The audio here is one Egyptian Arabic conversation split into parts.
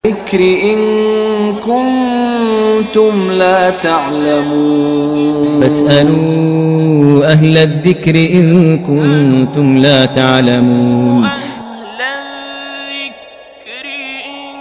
الذكر إن كنتم لا تعلمون فاسألوا أهل الذكر إن كنتم لا تعلمون أهل الذكر إن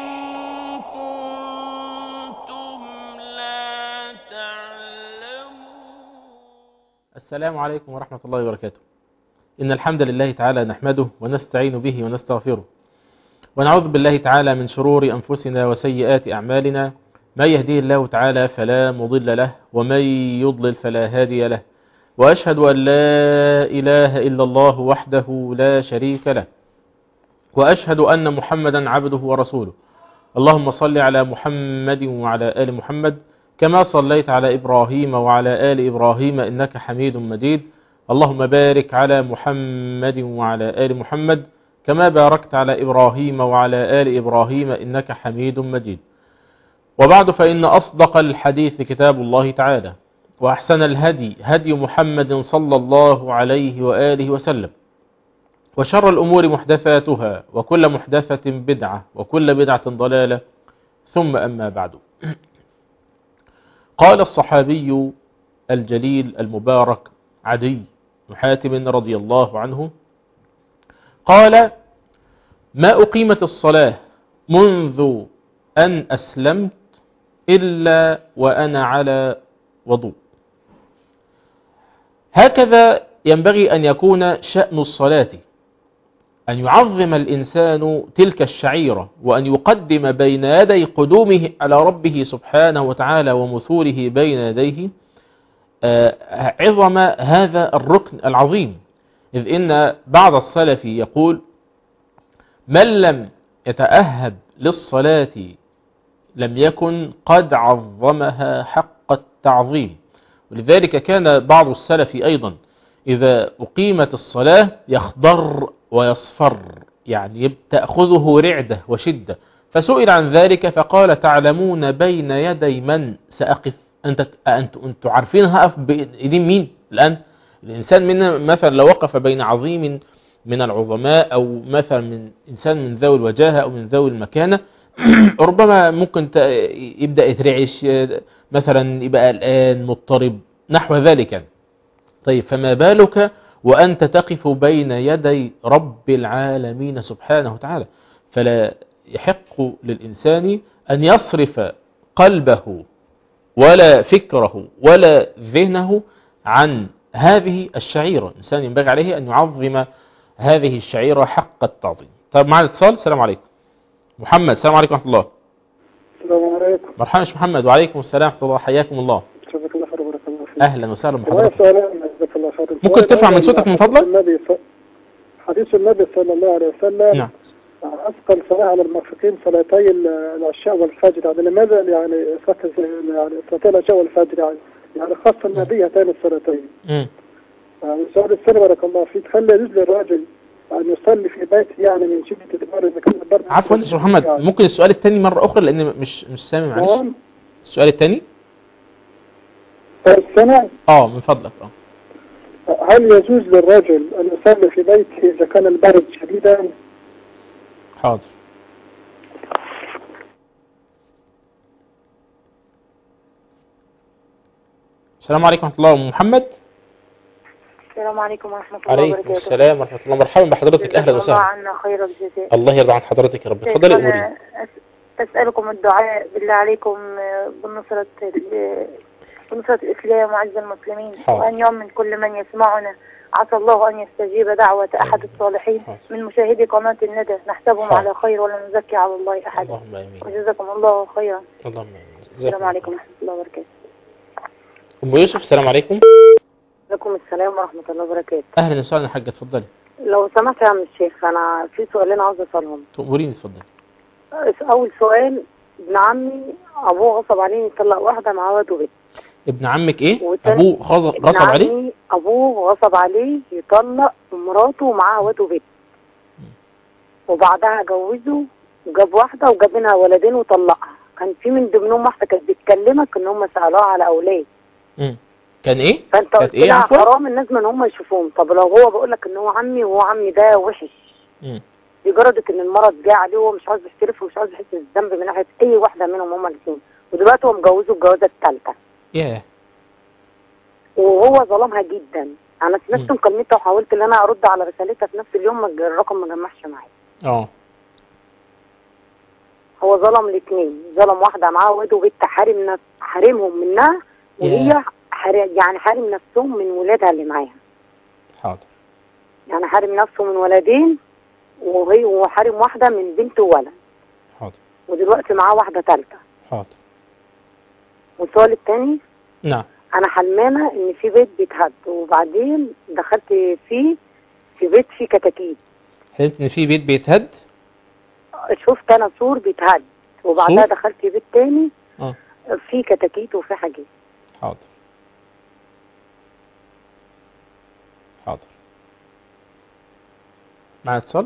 كنتم لا تعلمون السلام عليكم ورحمة الله وبركاته إن الحمد لله تعالى نحمده ونستعين به ونستغفره ونعوذ بالله تعالى من شرور أنفسنا وسيئات أعمالنا من يهديه الله تعالى فلا مضل له ومن يضلل فلا هادي له وأشهد أن لا إله إلا الله وحده لا شريك له وأشهد أن محمدا عبده ورسوله اللهم صل على محمد وعلى آل محمد كما صليت على إبراهيم وعلى آل إبراهيم إنك حميد مجيد اللهم بارك على محمد وعلى آل محمد كما باركت على إبراهيم وعلى آل إبراهيم إنك حميد مجيد وبعد فإن أصدق الحديث كتاب الله تعالى وأحسن الهدي هدي محمد صلى الله عليه وآله وسلم وشر الأمور محدثاتها وكل محدثة بدعة وكل بدعة ضلالة ثم أما بعد قال الصحابي الجليل المبارك عدي بن حاتم رضي الله عنه قال ما أقيمت الصلاة منذ أن أسلمت إلا وأنا على وضوء هكذا ينبغي أن يكون شأن الصلاة أن يعظم الإنسان تلك الشعيرة وأن يقدم بين يدي قدومه على ربه سبحانه وتعالى ومثوله بين يديه آه، عظم هذا الركن العظيم إذ إن بعض السلف يقول من لم يتأهب للصلاة لم يكن قد عظمها حق التعظيم ولذلك كان بعض السلف أيضا إذا أقيمت الصلاة يخضر ويصفر يعني تأخذه رعدة وشدة فسئل عن ذلك فقال تعلمون بين يدي من سأقف أنت أنت أنت عارفين هقف بإيدين مين الآن الإنسان منا مثلا لو وقف بين عظيم من العظماء أو مثلا من إنسان من ذوي الوجاهة أو من ذوي المكانة ربما ممكن ت- يبدأ يترعش مثلا يبقى قلقان مضطرب نحو ذلك يعني. طيب فما بالك وأنت تقف بين يدي رب العالمين سبحانه وتعالى فلا يحق للإنسان أن يصرف قلبه ولا فكره ولا ذهنه عن هذه الشعيرة الإنسان ينبغي عليه أن يعظم هذه الشعيرة حق التعظيم طيب معنا اتصال السلام عليكم محمد السلام عليكم ورحمة الله السلام عليكم مرحبا يا محمد وعليكم السلام ورحمة الله حياكم الله جزاك الله خير وبارك الله فيك أهلا وسهلا والله بحضرتك سؤالين جزاك الله خير ممكن السؤال ترفع من الأول صوتك من حديث فضلك؟ النبي ص... حديث النبي صلى الله عليه وسلم نعم أثقل صلاة على المنافقين صلاتي ال- العشاء والفجر يعني لماذا يعني صلاة يعني صلاتي العشاء والفجر يعني يعني خاصة النبي هاتين الصلاتين مم. يعني السؤال الثاني بارك الله فيك هل يجوز للرجل أن يصلي في بيته يعني من شدة البرد إذا كان البرد عفوا يا أستاذ محمد يعني. ممكن السؤال الثاني مرة أخرى لأن مش مش سامع معلش نعم السؤال الثاني السنة اه من فضلك اه هل يجوز للرجل أن يصلي في بيته إذا كان البرد شديدا حاضر السلام عليكم ورحمة الله أم محمد السلام عليكم ورحمة الله عليكم وبركاته السلام ورحمة الله مرحبا بحضرتك جزاكم أهلا الله وسهلا عنا خير الجزاء الله يرضى عن حضرتك يا رب اتفضلي أنا قولي أس- أسألكم الدعاء بالله عليكم آه، بنصرة ال- بنصرة الإسلام وعز المسلمين حاضر. وأن يؤمن كل من يسمعنا عسى الله أن يستجيب دعوة أحد الصالحين حاضر. من مشاهدي قناة الندى نحسبهم حاضر. على خير ولا نزكي على الله أحدا اللهم آمين وجزاكم الله خيرا اللهم آمين جزاكم السلام الله. عليكم ورحمة الله وبركاته أم يوسف السلام عليكم عليكم السلام ورحمة الله وبركاته أهلا وسهلا يا حاجة اتفضلي لو سمحت يا عم الشيخ أنا في سؤالين عاوز أسألهم تأمريني اتفضلي أول سؤال ابن عمي أبوه غصب عليه يطلق واحدة مع واد وبنت ابن عمك إيه وتاني- أبوه غصب ابن غصب عليه عمي أبوه غصب عليه يطلق مراته ومعاها واد وبنت وبعدها جوزه وجاب واحدة وجاب منها ولدين وطلقها كان في من ضمنهم واحدة كانت بتكلمك إن هم سألوها على أولاد مم. كان إيه فأنت كانت قلت إيه لها عفوا حرام الناس من هم يشوفوهم طب لو هو بيقول لك إن هو عمي وهو عمي ده وحش مم. لدرجه ان المرض جه عليه وهو مش عاوز يحترف ومش عاوز يحس بالذنب من ناحيه اي واحده منهم هما الاثنين ودلوقتي هو مجوزه الجوازه الثالثه ياه وهو ظلمها جدا انا سمعت مكالمتها وحاولت ان انا ارد على رسالتها في نفس اليوم ما الج- الرقم ما جمعش معايا اه هو ظلم الاثنين ظلم واحده معاه واد وبنت حارم نف... حارمهم منها وهي ياه. حار... يعني حارم نفسهم من ولادها اللي معاها حاضر يعني حارم نفسه من ولدين وهي وحارم واحده من بنت وولد حاضر ودلوقتي معاه واحده ثالثه حاضر والسؤال الثاني نعم انا حلمانه ان في بيت بيتهد وبعدين دخلت فيه في بيت فيه كتاكيت حلمت ان في بيت بيتهد شفت انا سور بيتهد وبعدها سور؟ دخلت بيت تاني اه فيه كتاكيت وفيه حاجات حاضر حاضر مع اتصال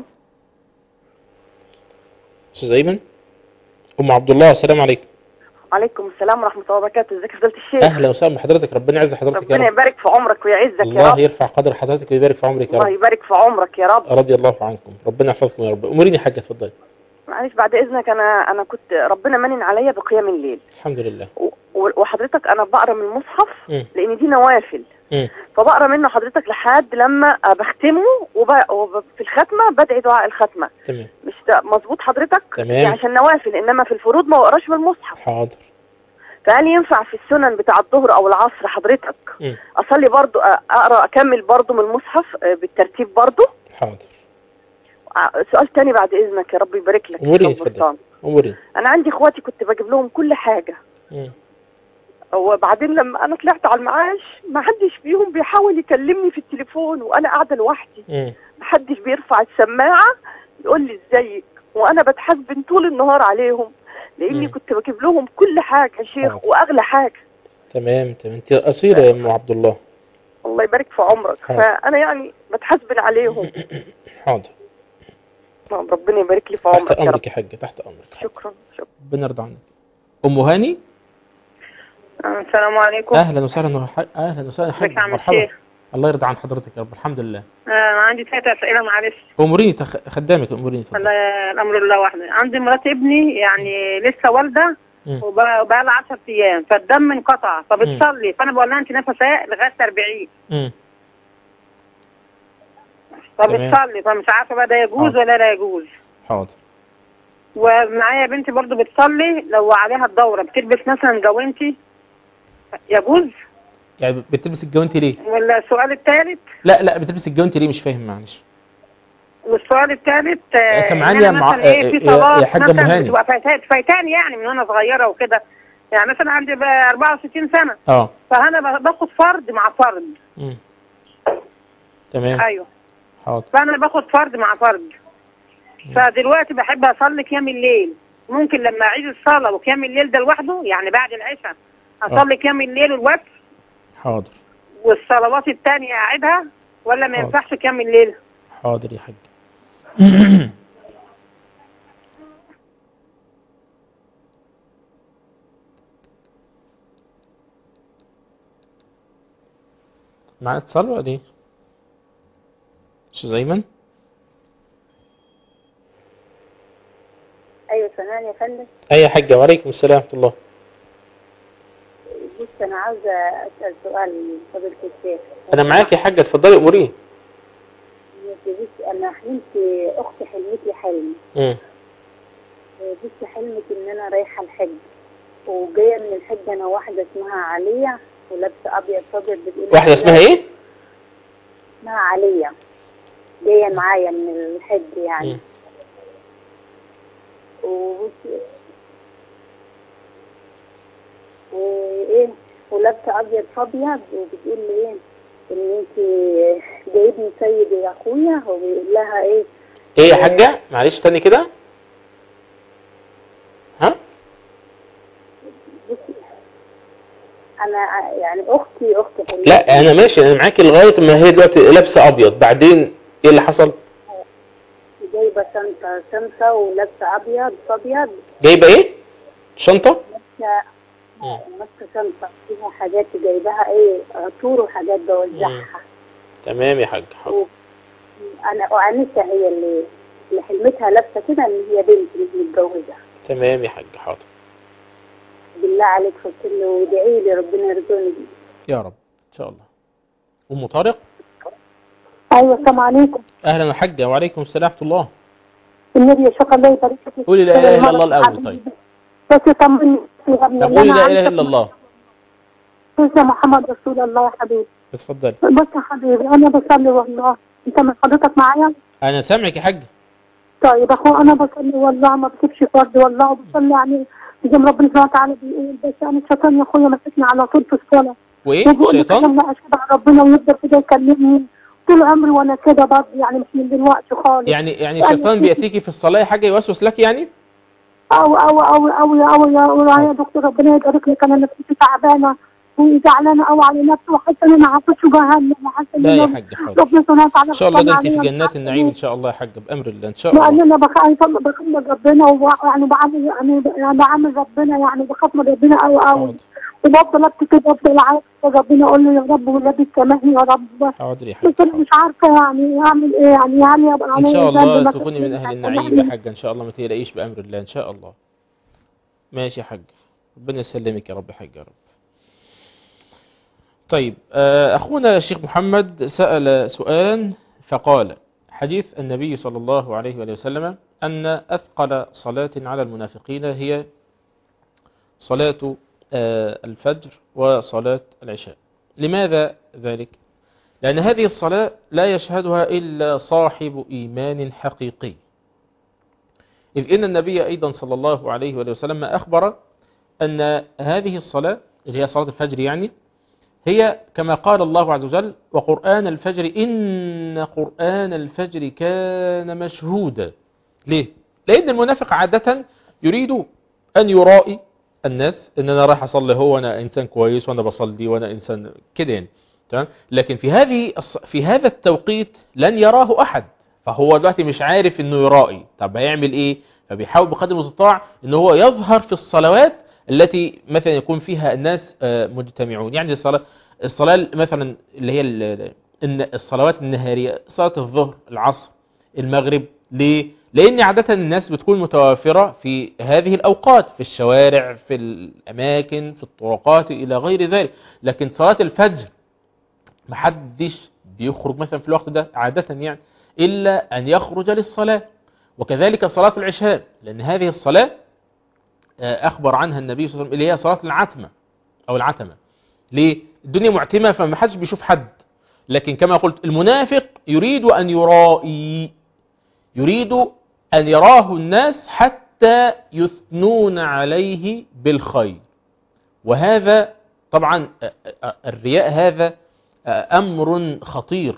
استاذ ايمن ام عبد الله السلام عليكم عليكم السلام ورحمة الله وبركاته ازيك يا فضيلة الشيخ اهلا وسهلا بحضرتك ربنا يعز حضرتك يا ربنا رب يبارك في عمرك ويعزك يا الله رب يرفع قدر حضرتك ويبارك في عمرك يا الله رب يبارك في عمرك يا رب رضي الله عنكم ربنا يحفظكم يا رب اموريني يا حاجه اتفضلي معلش بعد اذنك انا انا كنت ربنا منن عليا بقيام الليل الحمد لله و- و- وحضرتك انا بقرا من المصحف مم. لان دي نوافل مم. فبقرا منه حضرتك لحد لما بختمه وب- وفي الختمه بدعي دعاء الختمه تمام مش ده مظبوط حضرتك تمام. يعني عشان نوافل انما في الفروض ما بقراش من المصحف حاضر فهل ينفع في السنن بتاع الظهر او العصر حضرتك مم. اصلي برضو أ- اقرا اكمل برضو من المصحف آه، بالترتيب برضو حاضر ع- سؤال تاني بعد اذنك يا رب يبارك لك يا اموريني رب اتفضلي سلطان. اموريني انا عندي اخواتي كنت بجيب لهم كل حاجه مم. وبعدين لما انا طلعت على المعاش ما حدش فيهم بيحاول يكلمني في التليفون وانا قاعده لوحدي مم. ما حدش بيرفع السماعه يقول لي ازيك وانا بتحاسبن طول النهار عليهم لاني مم. كنت بجيب لهم كل حاجه يا شيخ حاضر. واغلى حاجه تمام تمام انت اصيله يا ام عبد الله الله يبارك في عمرك حاضر. فانا يعني بتحاسبن عليهم حاضر ربنا يبارك لي في تحت عمرك يا رب امرك يا حاجه تحت امرك شكرا شكرا ربنا يرضى عنك ام هاني السلام عليكم اهلا وسهلا وح- اهلا وسهلا ازيك حاج يا عم مرحبا الشيخ الله يرضى عن حضرتك يا رب الحمد لله آه، انا عندي ثلاث اسئله معلش اموريني تخ... خدامك اموريني اتفضل الله- الامر لله وحده عندي مرات ابني يعني لسه والده مم. وبقى لها 10 ايام فالدم انقطع مم. فبتصلي فانا بقول لها انت نفسها لغايه 40 مم. فبتصلي فمش عارفه بقى ده يجوز حاضر. ولا لا يجوز حاضر ومعايا بنتي برضو بتصلي لو عليها الدوره بتلبس مثلا جوانتي يجوز يعني بتلبس الجوانتي ليه ولا السؤال الثالث لا لا بتلبس الجوانتي ليه مش فاهم معلش والسؤال الثالث يا سمعاني يا مع- ايه في يا- يا صلاه حاجة مثلا مهاني. بتبقى فايتان فايتان يعني من وانا صغيره وكده يعني مثلا عندي بقى 64 سنه اه فانا ب- باخد فرد مع فرد مم. تمام ايوه حاضر فانا باخد فرد مع فرد فدلوقتي بحب اصلي قيام الليل ممكن لما اعيد الصلاه وقيام الليل ده لوحده يعني بعد العشاء اصلي قيام الليل والوتر حاضر والصلوات التانية اعيدها ولا ما حاضر. ينفعش قيام الليل حاضر يا حاج معايا اتصال ولا ايه؟ استاذ ايمن ايوه سامعني يا فندم اي يا حاجه وعليكم السلام ورحمه الله بص انا عاوزه اسال سؤال فضيله الشيخ انا معاك يا حاجه اتفضلي اموريني بص انا حلمت اختي حلمت لي حلم مم. بص حلمت ان انا رايحه الحج وجايه من الحج انا واحده اسمها عليا ولابسه ابيض فابيض بتقول واحده اسمها ايه؟ اسمها عليا جايه معايا من الحج يعني مم. وبص وايه ولابسه ابيض فابيض وبتقول لي ايه ان انت جايبني سيد يا اخويا وبيقول لها ايه ايه يا حاجه معلش تاني كده ها بصي انا يعني اختي اختي حلوة. لا انا ماشي انا معاكي لغايه ما هي دلوقتي لابسه ابيض بعدين ايه اللي حصل جايبه شنطه شنطه ولابسه ابيض فابيض جايبه ايه شنطه ماسكه ماسكه شنطه فيها حاجات جايباها ايه عطور وحاجات بوزعها تمام يا حاج حاضر انا وانسه هي اللي اللي حلمتها لابسه كده ان هي بنت مش متجوزه تمام يا حاج حاضر بالله عليك قلت له وادعي لي ربنا يرزقني بيه يا رب ان شاء الله ام طارق ايوه السلام عليكم اهلا يا حاجه وعليكم السلام ورحمه الله النبي يا شيخ الله يبارك فيك قولي لا اله الا الله الاول طيب بس طمني يا ابني طب قولي لا اله الا الله يا محمد رسول الله يا حبيبي اتفضلي بص يا حبيبي انا بصلي والله انت من حضرتك معايا انا سامعك يا حاج طيب اخو انا بصلي والله ما بسيبش فرد والله وبصلي يعني زي ما ربنا سبحانه وتعالى بيقول بس انا الشيطان يا اخويا مسكني على طول في الصلاه وايه وبيقول لي الشيطان كلام لا اشهد على ربنا ويفضل كده يكلمني طول عمري وانا كده برضه يعني مش من دلوقتي خالص يعني يعني الشيطان بياتيكي في الصلاه يا حاجه يوسوس لك يعني أو أو أو أو يا أو يا أو يا دكتور ربنا يبارك لك أنا نفسيتي تعبانة وزعلانة أوي على نفسي وحاسة إن أنا هخش جهنم وحاسة إن لا يا أنا- حاجه حاضر ربنا سبحانه وتعالى ان شاء الله ده انت غضبان في عليا. جنات النعيم ان شاء الله يا حاجه بامر الله ان شاء لأن الله أنا بخاف بخاف ربنا ويعني بعمل يعني يعني بعمل ربنا يعني بخاف من ربنا أوي أوي وبفضل أبكي كده أفضل أعيط ربنا أقول له يا رب والنبي سامحني يا رب حاضر يا حاجه بس أنا مش عارفة يعني أعمل إيه يعني هل يبقى ان عليا شاء ذنب الله مثلا تكوني من اهل عشان النعيم يا أعمل- حاجه ان شاء الله ما تقلقيش بامر الله ان شاء الله ماشي يا حاج ربنا يسلمك يا رب يا حاج يا رب طيب آه، اخونا الشيخ محمد سال سؤالا فقال حديث النبي صلى الله عليه وآله وسلم ان اثقل صلاه على المنافقين هي صلاه آه، الفجر وصلاه العشاء لماذا ذلك لأن هذه الصلاة لا يشهدها إلا صاحب إيمان حقيقي إذ إن النبي أيضا صلى الله عليه وآله وسلم أخبر أن هذه الصلاة اللي هي صلاة الفجر يعني هي كما قال الله عز وجل وقرآن الفجر إن قرآن الفجر كان مشهودا ليه؟ لأن المنافق عادة يريد أن يرائي الناس ان انا رايح اصلي هو انا انسان كويس وانا بصلي وانا انسان كده يعني تمام لكن في هذه الص- في هذا التوقيت لن يراه احد فهو دلوقتي مش عارف انه يرائي طب هيعمل ايه فبيحاول بقدر المستطاع ان هو يظهر في الصلوات التي مثلا يكون فيها الناس آه، مجتمعون يعني الصلاه الصلاه مثلا اللي هي ال- الن- الصلوات النهاريه صلاه الظهر العصر المغرب ليه لان عاده الناس بتكون متوافره في هذه الاوقات في الشوارع في الاماكن في الطرقات الى غير ذلك لكن صلاه الفجر محدش بيخرج مثلا في الوقت ده عاده يعني الا ان يخرج للصلاه وكذلك صلاه العشاء لان هذه الصلاه آه، اخبر عنها النبي صلى الله عليه وسلم اللي هي صلاه العتمه او العتمه ليه الدنيا معتمه فما حدش بيشوف حد لكن كما قلت المنافق يريد ان يرائي يريد أن يراه الناس حتى يثنون عليه بالخير وهذا طبعا آه، آه، الرياء هذا آه، أمر خطير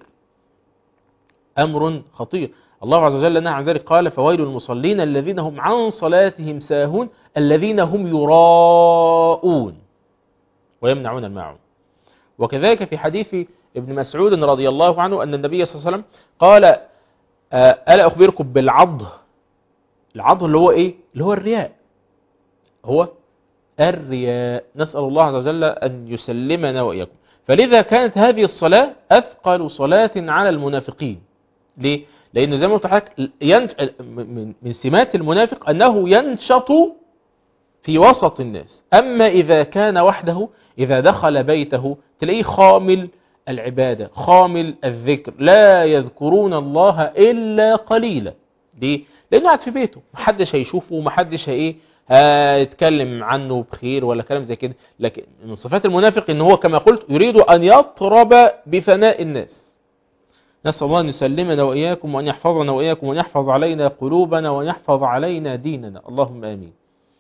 أمر خطير الله عز وجل نهى عن ذلك قال فويل المصلين الذين هم عن صلاتهم ساهون الذين هم يراءون ويمنعون الماعون وكذلك في حديث ابن مسعود رضي الله عنه أن النبي صلى الله عليه وسلم قال آه، ألا أخبركم بالعض العض اللي هو إيه اللي هو الرياء هو الرياء نسأل الله عز وجل أن يسلمنا وإياكم فلذا كانت هذه الصلاة أثقل صلاة على المنافقين ليه؟ لأنه زي ما قلت لحضرتك ينش... من من سمات المنافق أنه ينشط في وسط الناس أما إذا كان وحده إذا دخل بيته تلاقيه خامل العبادة خامل الذكر لا يذكرون الله إلا قليلا ليه؟ لأنه قاعد في بيته محدش هيشوفه محدش هي هيتكلم عنه بخير ولا كلام زي كده لكن من صفات المنافق ان هو كما قلت يريد ان يطرب بفناء الناس نسأل الله أن يسلمنا وإياكم وأن يحفظنا وإياكم وأن يحفظ علينا قلوبنا وأن يحفظ علينا ديننا اللهم آمين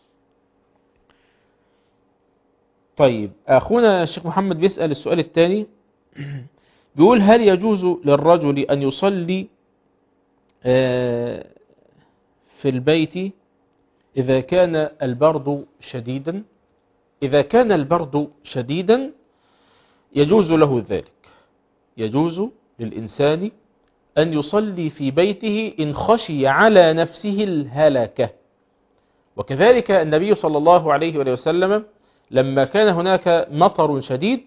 طيب أخونا الشيخ محمد بيسأل السؤال الثاني بيقول هل يجوز للرجل أن يصلي آه، في البيت إذا كان البرد شديدا إذا كان البرد شديدا يجوز له ذلك يجوز للإنسان أن يصلي في بيته إن خشي على نفسه الهلكة وكذلك النبي صلى الله عليه وآله وسلم لما كان هناك مطر شديد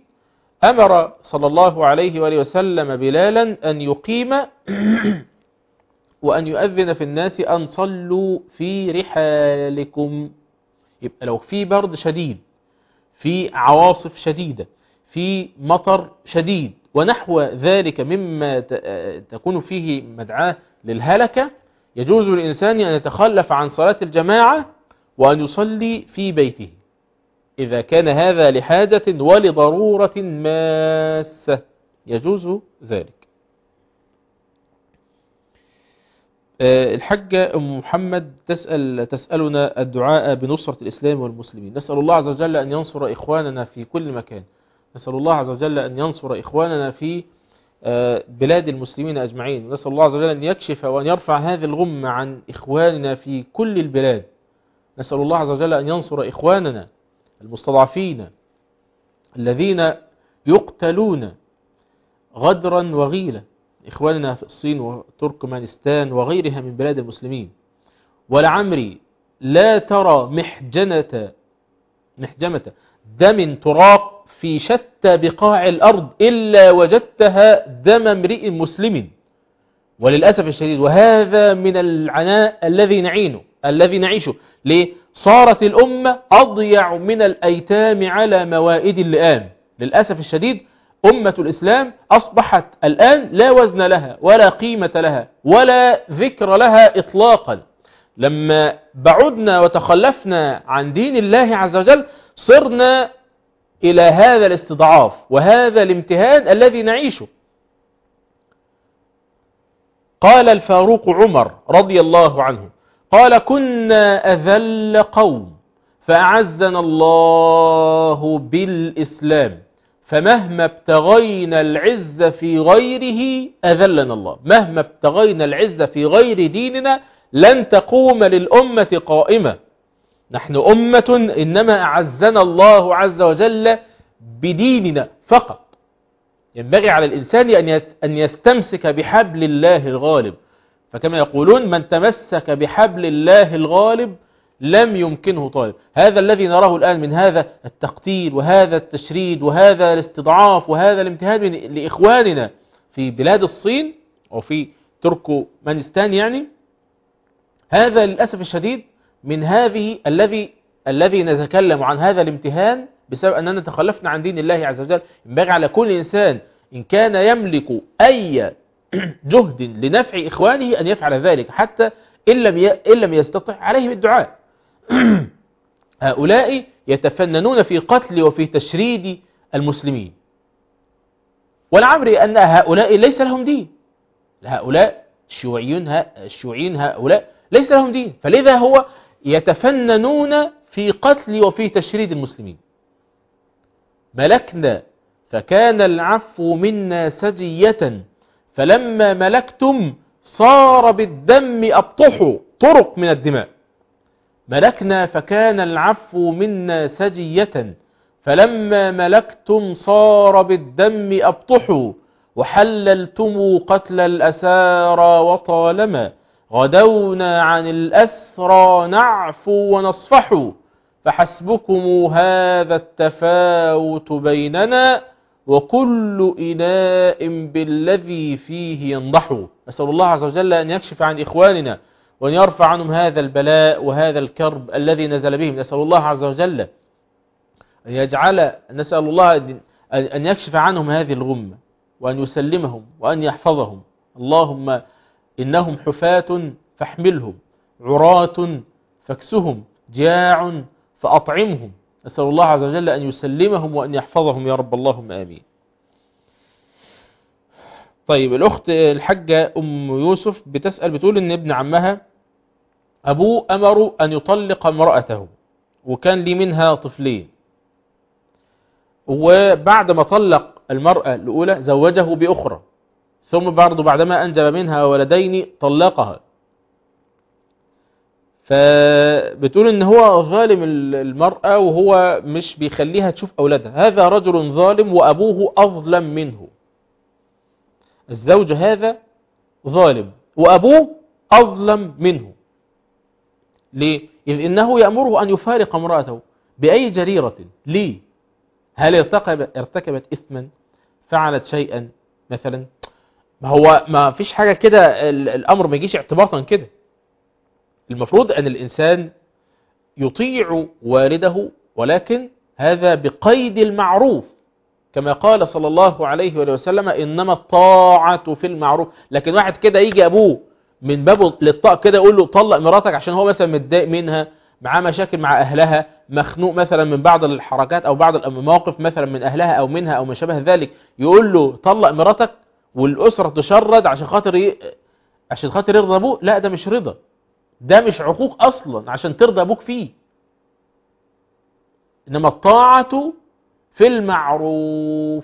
أمر صلى الله عليه وآله وسلم بلالا أن يقيم وأن يؤذن في الناس أن صلوا في رحالكم يبقى لو في برد شديد في عواصف شديدة في مطر شديد ونحو ذلك مما ت- تكون فيه مدعاة للهلكة يجوز للإنسان أن يتخلف عن صلاة الجماعة وأن يصلي في بيته إذا كان هذا لحاجة ولضرورة ماسة يجوز ذلك آه، الحجة أم محمد تسأل تسألنا الدعاء بنصرة الإسلام والمسلمين نسأل الله عز وجل أن ينصر إخواننا في كل مكان نسأل الله عز وجل أن ينصر إخواننا في آه، بلاد المسلمين أجمعين نسأل الله عز وجل أن يكشف وأن يرفع هذه الغمة عن إخواننا في كل البلاد نسأل الله عز وجل أن ينصر إخواننا المستضعفين الذين يقتلون غدرا وغيلة إخواننا في الصين وتركمانستان وغيرها من بلاد المسلمين ولعمري لا ترى محجنة محجمة دم تراق في شتى بقاع الأرض إلا وجدتها دم امرئ مسلم وللأسف الشديد وهذا من العناء الذي نعينه الذي نعيشه ليه؟ صارت الأمة أضيع من الأيتام على موائد اللئام للأسف الشديد أمة الإسلام أصبحت الآن لا وزن لها ولا قيمة لها ولا ذكر لها إطلاقا لما بعدنا وتخلفنا عن دين الله عز وجل صرنا إلى هذا الاستضعاف وهذا الامتهان الذي نعيشه قال الفاروق عمر رضي الله عنه قال كنا أذل قوم فأعزنا الله بالإسلام فمهما ابتغينا العز في غيره أذلنا الله مهما ابتغينا العز في غير ديننا لن تقوم للأمة قائمة نحن أمة إنما أعزنا الله عز وجل بديننا فقط ينبغي على الإنسان أن يستمسك بحبل الله الغالب فكما يقولون من تمسك بحبل الله الغالب لم يمكنه طالب هذا الذي نراه الآن من هذا التقتيل وهذا التشريد وهذا الاستضعاف وهذا الامتهان من- لإخواننا في بلاد الصين وفي تركمانستان يعني هذا للأسف الشديد من هذه الذي الذي نتكلم عن هذا الامتهان بسبب أننا تخلفنا عن دين الله عز وجل ينبغي على كل إنسان إن كان يملك أي جهد لنفع إخوانه أن يفعل ذلك حتى إن لم ي- إن لم يستطع عليه بالدعاء هؤلاء يتفننون في قتل وفي تشريد المسلمين والعمر أن هؤلاء ليس لهم دين هؤلاء الشيوعيون ها- الشيوعيين هؤلاء ليس لهم دين فلذا هو يتفننون في قتل وفي تشريد المسلمين ملكنا فكان العفو منا سجية فلما ملكتم صار بالدم أبطحوا طرق من الدماء ملكنا فكان العفو منا سجية فلما ملكتم صار بالدم أبطحوا وحللتم قتل الأسارى وطالما غدونا عن الأسرى نعفو ونصفح فحسبكم هذا التفاوت بيننا وكل إناء بالذي فيه ينضح نسأل الله عز وجل أن يكشف عن إخواننا وأن يرفع عنهم هذا البلاء وهذا الكرب الذي نزل بهم نسأل الله عز وجل أن يجعل نسأل الله أن- أن يكشف عنهم هذه الغمة وأن يسلمهم وأن يحفظهم اللهم إنهم حفاة فاحملهم عراة فاكسهم جاع فأطعمهم نسأل الله عز وجل أن يسلمهم وأن يحفظهم يا رب اللهم آمين طيب الأخت الحجة أم يوسف بتسأل بتقول إن ابن عمها أبوه أمره أن يطلق امرأته وكان لي منها طفلين وبعد ما طلق المرأة الأولى زوجه بأخرى ثم برضه بعدما أنجب منها ولدين طلقها فبتقول ان هو ظالم المرأة وهو مش بيخليها تشوف أولادها هذا رجل ظالم وأبوه أظلم منه الزوج هذا ظالم وأبوه أظلم منه ليه؟ إذ إنه يأمره أن يفارق امرأته بأي جريرة ليه؟ هل ارتكب ارتكبت إثما فعلت شيئا مثلا ما هو ما فيش حاجة كده ال- الأمر ما يجيش اعتباطا كده المفروض أن الإنسان يطيع والده ولكن هذا بقيد المعروف كما قال صلى الله عليه وآله وسلم إنما الطاعة في المعروف لكن واحد كده يجي أبوه من بابه للطاق كده يقول له طلق مراتك عشان هو مثلا متضايق منها معاه مشاكل مع أهلها مخنوق مثلا من بعض الحركات أو بعض المواقف مثلا من أهلها أو منها أو ما شابه ذلك يقول له طلق مراتك والأسرة تشرد عشان خاطر ي... عشان خاطر يرضى أبوه لا ده مش رضا ده مش عقوق أصلا عشان ترضى أبوك فيه إنما الطاعة في المعروف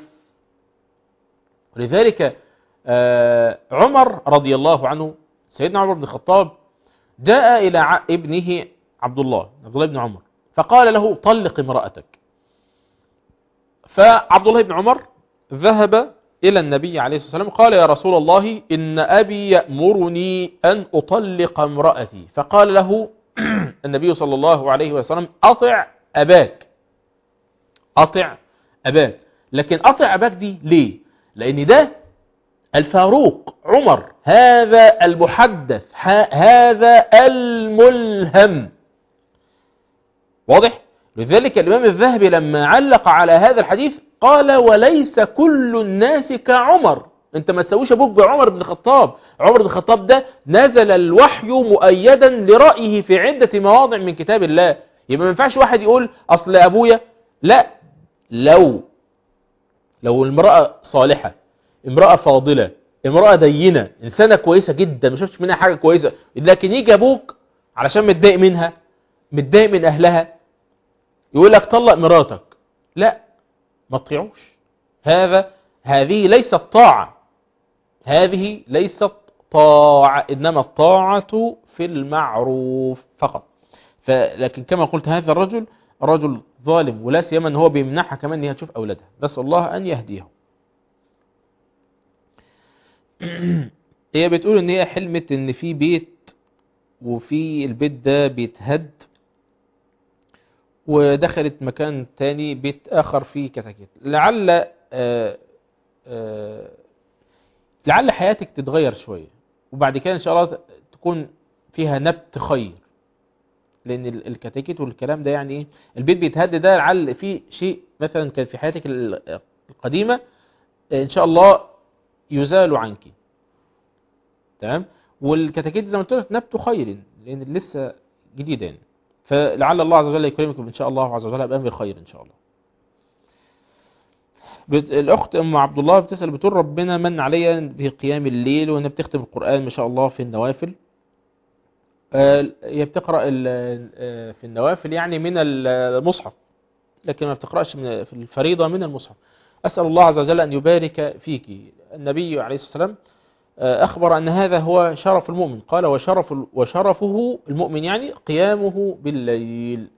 ولذلك آه، عمر رضي الله عنه سيدنا عمر بن الخطاب جاء إلى ع- ابنه عبد الله عبد الله بن عمر فقال له طلق امرأتك فعبد الله بن عمر ذهب إلى النبي عليه الصلاة والسلام قال يا رسول الله إن أبي يأمرني أن أطلق امرأتي فقال له النبي صلى الله عليه وسلم أطع أباك أطع أباك لكن أطع أباك دي ليه لأن ده الفاروق عمر هذا المحدث ه- هذا الملهم واضح لذلك الإمام الذهبي لما علق على هذا الحديث قال وليس كل الناس كعمر انت ما تسويش ابوك بعمر بن الخطاب عمر بن الخطاب ده نزل الوحي مؤيدا لرأيه في عدة مواضع من كتاب الله يبقى ما ينفعش واحد يقول اصل ابويا لا لو لو المرأة صالحة امرأة فاضلة امرأة دينة انسانة كويسة جدا ما شفتش منها حاجة كويسة لكن يجي ابوك علشان متضايق منها متضايق من اهلها يقول لك طلق مراتك لا ما تطيعوش هذا هذه ليست طاعة هذه ليست طاعة إنما الطاعة في المعروف فقط فلكن كما قلت هذا الرجل رجل ظالم ولا سيما ان هو بيمنعها كمان ان هي تشوف اولادها نسال الله ان يهديهم هي بتقول ان هي حلمت ان في بيت وفي البيت ده بيتهد ودخلت مكان تاني بيت آخر فيه كتاكيت لعل آه آه لعل حياتك تتغير شوية وبعد كده إن شاء الله تكون فيها نبت خير لأن ال- الكتاكيت والكلام ده يعني إيه البيت بيتهد ده لعل فيه شيء مثلا كان في حياتك ال- القديمة آه، إن شاء الله يزال عنك تمام والكتاكيت زي ما قلت لك نبت خير لأن لسه جديدة يعني فلعل الله عز وجل يكرمكم إن شاء الله عز وجل بأمر خير إن شاء الله بت... الأخت أم عبد الله بتسأل بتقول ربنا من عليا بقيام الليل وأنها بتختم القرآن ما شاء الله في النوافل آه، هي بتقرأ ال- آه، في النوافل يعني من المصحف لكن ما بتقرأش من في الفريضة من المصحف أسأل الله عز وجل أن يبارك فيك النبي عليه الصلاة والسلام آه، أخبر أن هذا هو شرف المؤمن قال وشرف وشرفه المؤمن يعني قيامه بالليل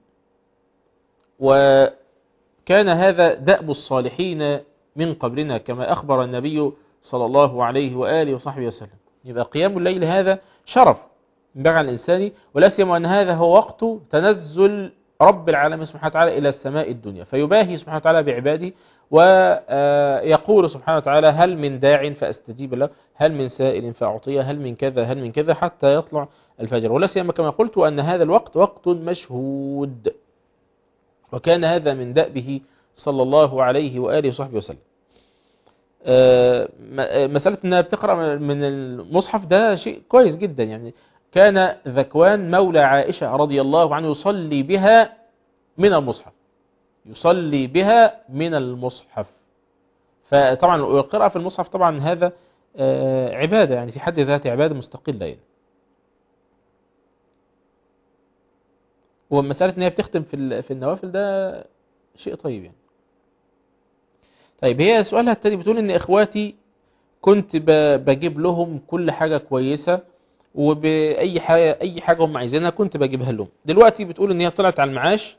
وكان هذا دأب الصالحين من قبلنا كما أخبر النبي صلى الله عليه وآله وصحبه وسلم يبقى قيام الليل هذا شرف ينبغي على الإنسان ولا سيما أن هذا هو وقت تنزل رب العالمين سبحانه وتعالى إلى السماء الدنيا فيباهي سبحانه وتعالى بعباده ويقول سبحانه وتعالى هل من داع فأستجيب له هل من سائل فأعطيه هل من كذا هل من كذا حتى يطلع الفجر ولا سيما كما قلت أن هذا الوقت وقت مشهود وكان هذا من دأبه صلى الله عليه وآله وصحبه وسلم آه، م- آه، مسألة أنها بتقرأ من المصحف ده شيء كويس جدا يعني كان ذكوان مولى عائشة رضي الله عنه يصلي بها من المصحف يصلي بها من المصحف فطبعا القراءة في المصحف طبعا هذا آه، عبادة يعني في حد ذاته عبادة مستقلة يعني ومسألة ان هي بتختم في ال- في النوافل ده شيء طيب يعني طيب هي سؤالها التاني بتقول ان اخواتي كنت ب- بجيب لهم كل حاجة كويسة وبأي حاجة أي حاجة هم عايزينها كنت بجيبها لهم دلوقتي بتقول ان هي طلعت على المعاش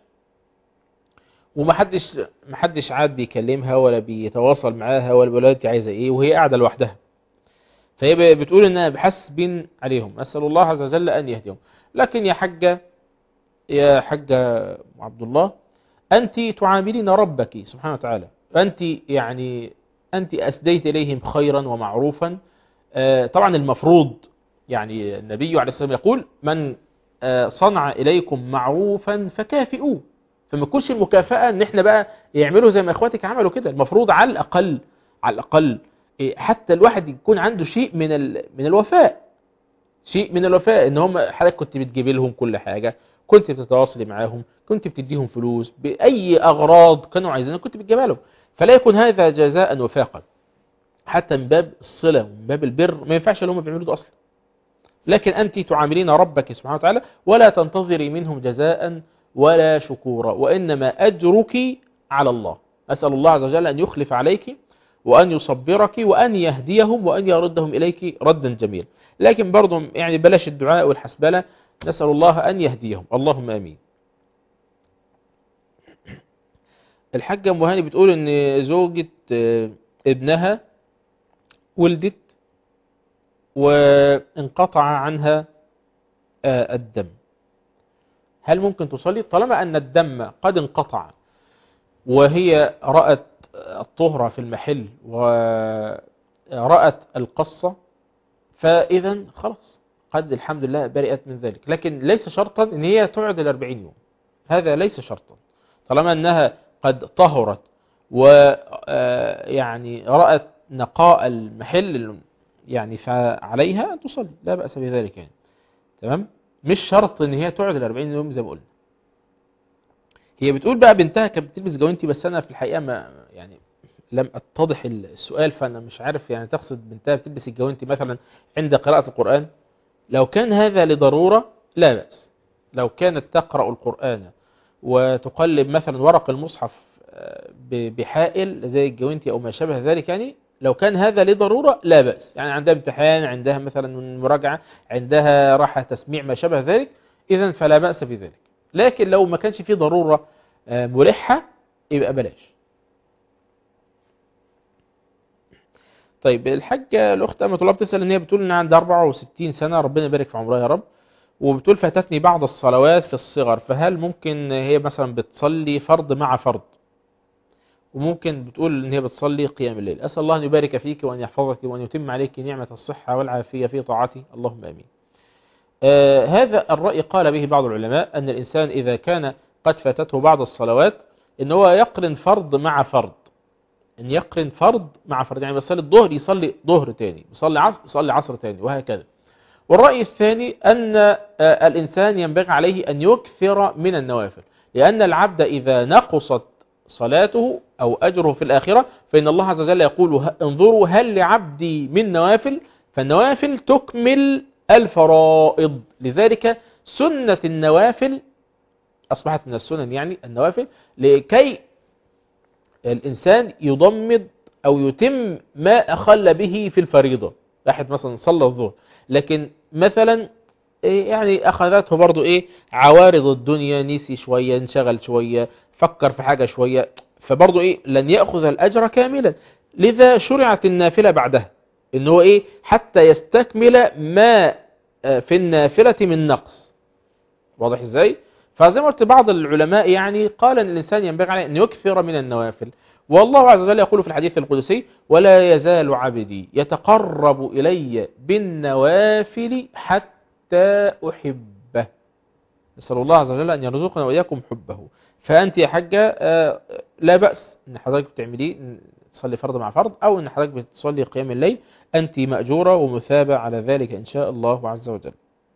ومحدش محدش عاد بيكلمها ولا بيتواصل معاها ولا بيقول لها انت عايزه ايه وهي قاعده لوحدها فهي ب- بتقول انها بحسب عليهم اسال الله عز وجل ان يهديهم لكن يا حاجه يا حاجه عبد الله انت تعاملين ربك سبحانه وتعالى انت يعني انت اسديت اليهم خيرا ومعروفا آه، طبعا المفروض يعني النبي عليه الصلاة والسلام يقول من آه، صنع إليكم معروفا فكافئوه فما تكونش المكافأة ان احنا بقى يعملوا زي ما اخواتك عملوا كده المفروض على الأقل على الأقل إيه، حتى الواحد يكون عنده شيء من ال... من الوفاء شيء من الوفاء ان هم حضرتك كنت بتجيبي لهم كل حاجة كنت بتتواصلي معاهم كنت بتديهم فلوس بأي أغراض كانوا عايزينها كنت بتجيبها لهم فلا يكون هذا جزاء وفاقا حتى من باب الصلة ومن باب البر ما ينفعش اللي هم بيعملوا ده أصلا لكن أنت تعاملين ربك سبحانه وتعالى ولا تنتظري منهم جزاء ولا شكورا وإنما أجرك على الله أسأل الله عز وجل أن يخلف عليك وأن يصبرك وأن يهديهم وأن يردهم إليك ردا جميلا لكن برضو يعني بلاش الدعاء والحسبلة نسأل الله أن يهديهم اللهم أمين الحاجة أم هاني بتقول أن زوجة آه، ابنها ولدت وانقطع عنها آه، الدم هل ممكن تصلي طالما أن الدم قد انقطع وهي رأت الطهرة في المحل ورأت القصة فإذا خلاص قد الحمد لله برئت من ذلك لكن ليس شرطا ان هي تعد الأربعين يوم هذا ليس شرطا طالما أنها قد طهرت ويعني رأت نقاء المحل يعني فعليها أن تصلي لا بأس بذلك يعني تمام مش شرط ان هي تقعد ال 40 يوم زي ما قلنا هي بتقول بقى بنتها كانت بتلبس جوانتي بس انا في الحقيقه ما يعني لم اتضح السؤال فانا مش عارف يعني تقصد بنتها بتلبس الجوانتي مثلا عند قراءه القران لو كان هذا لضروره لا باس لو كانت تقرا القران وتقلب مثلا ورق المصحف آه، ب- بحائل زي الجوانتي او ما شابه ذلك يعني لو كان هذا لضرورة لا بأس يعني عندها امتحان عندها مثلا مراجعة عندها راحة تسميع ما شابه ذلك إذا فلا بأس بذلك لكن لو ما كانش فيه ضرورة آه، ملحة يبقى بلاش طيب الحاجة الأخت أما طلاب تسأل إن هي بتقول إن عندها 64 سنة ربنا يبارك في عمرها يا رب وبتقول فاتتني بعض الصلوات في الصغر فهل ممكن هي مثلا بتصلي فرض مع فرض وممكن بتقول ان هي بتصلي قيام الليل اسال الله ان يبارك فيك وان يحفظك وان يتم عليك نعمه الصحه والعافيه في طاعته اللهم امين آه هذا الراي قال به بعض العلماء ان الانسان اذا كان قد فاتته بعض الصلوات ان هو يقرن فرض مع فرض ان يقرن فرض مع فرض يعني بيصلي الظهر يصلي ظهر تاني يصلي عصر يصلي عصر تاني وهكذا والرأي الثاني أن آه، الإنسان ينبغي عليه أن يكثر من النوافل لأن العبد إذا نقصت صلاته أو أجره في الآخرة فإن الله عز وجل يقول ه- انظروا هل لعبدي من نوافل فالنوافل تكمل الفرائض لذلك سنة النوافل أصبحت من السنن يعني النوافل لكي الإنسان يضمد أو يتم ما أخل به في الفريضة واحد مثلا صلى الظهر لكن مثلا إيه يعني أخذته برضو إيه عوارض الدنيا نسي شوية انشغل شوية فكر في حاجة شوية فبرضو إيه لن يأخذ الأجر كاملا لذا شرعت النافلة بعدها إن هو إيه حتى يستكمل ما آه، في النافلة من نقص واضح إزاي فزي ما قلت بعض العلماء يعني قال أن الإنسان ينبغي عليه أن يكثر من النوافل والله عز وجل يقول في الحديث القدسي ولا يزال عبدي يتقرب إلي بالنوافل حتى أحبه نسأل الله عز وجل أن يرزقنا وإياكم حبه فأنت يا حاجة آه، لا بأس أن حضرتك بتعمليه إن تصلي فرض مع فرض أو أن حضرتك بتصلي قيام الليل أنت مأجورة ومثابة على ذلك إن شاء الله عز وجل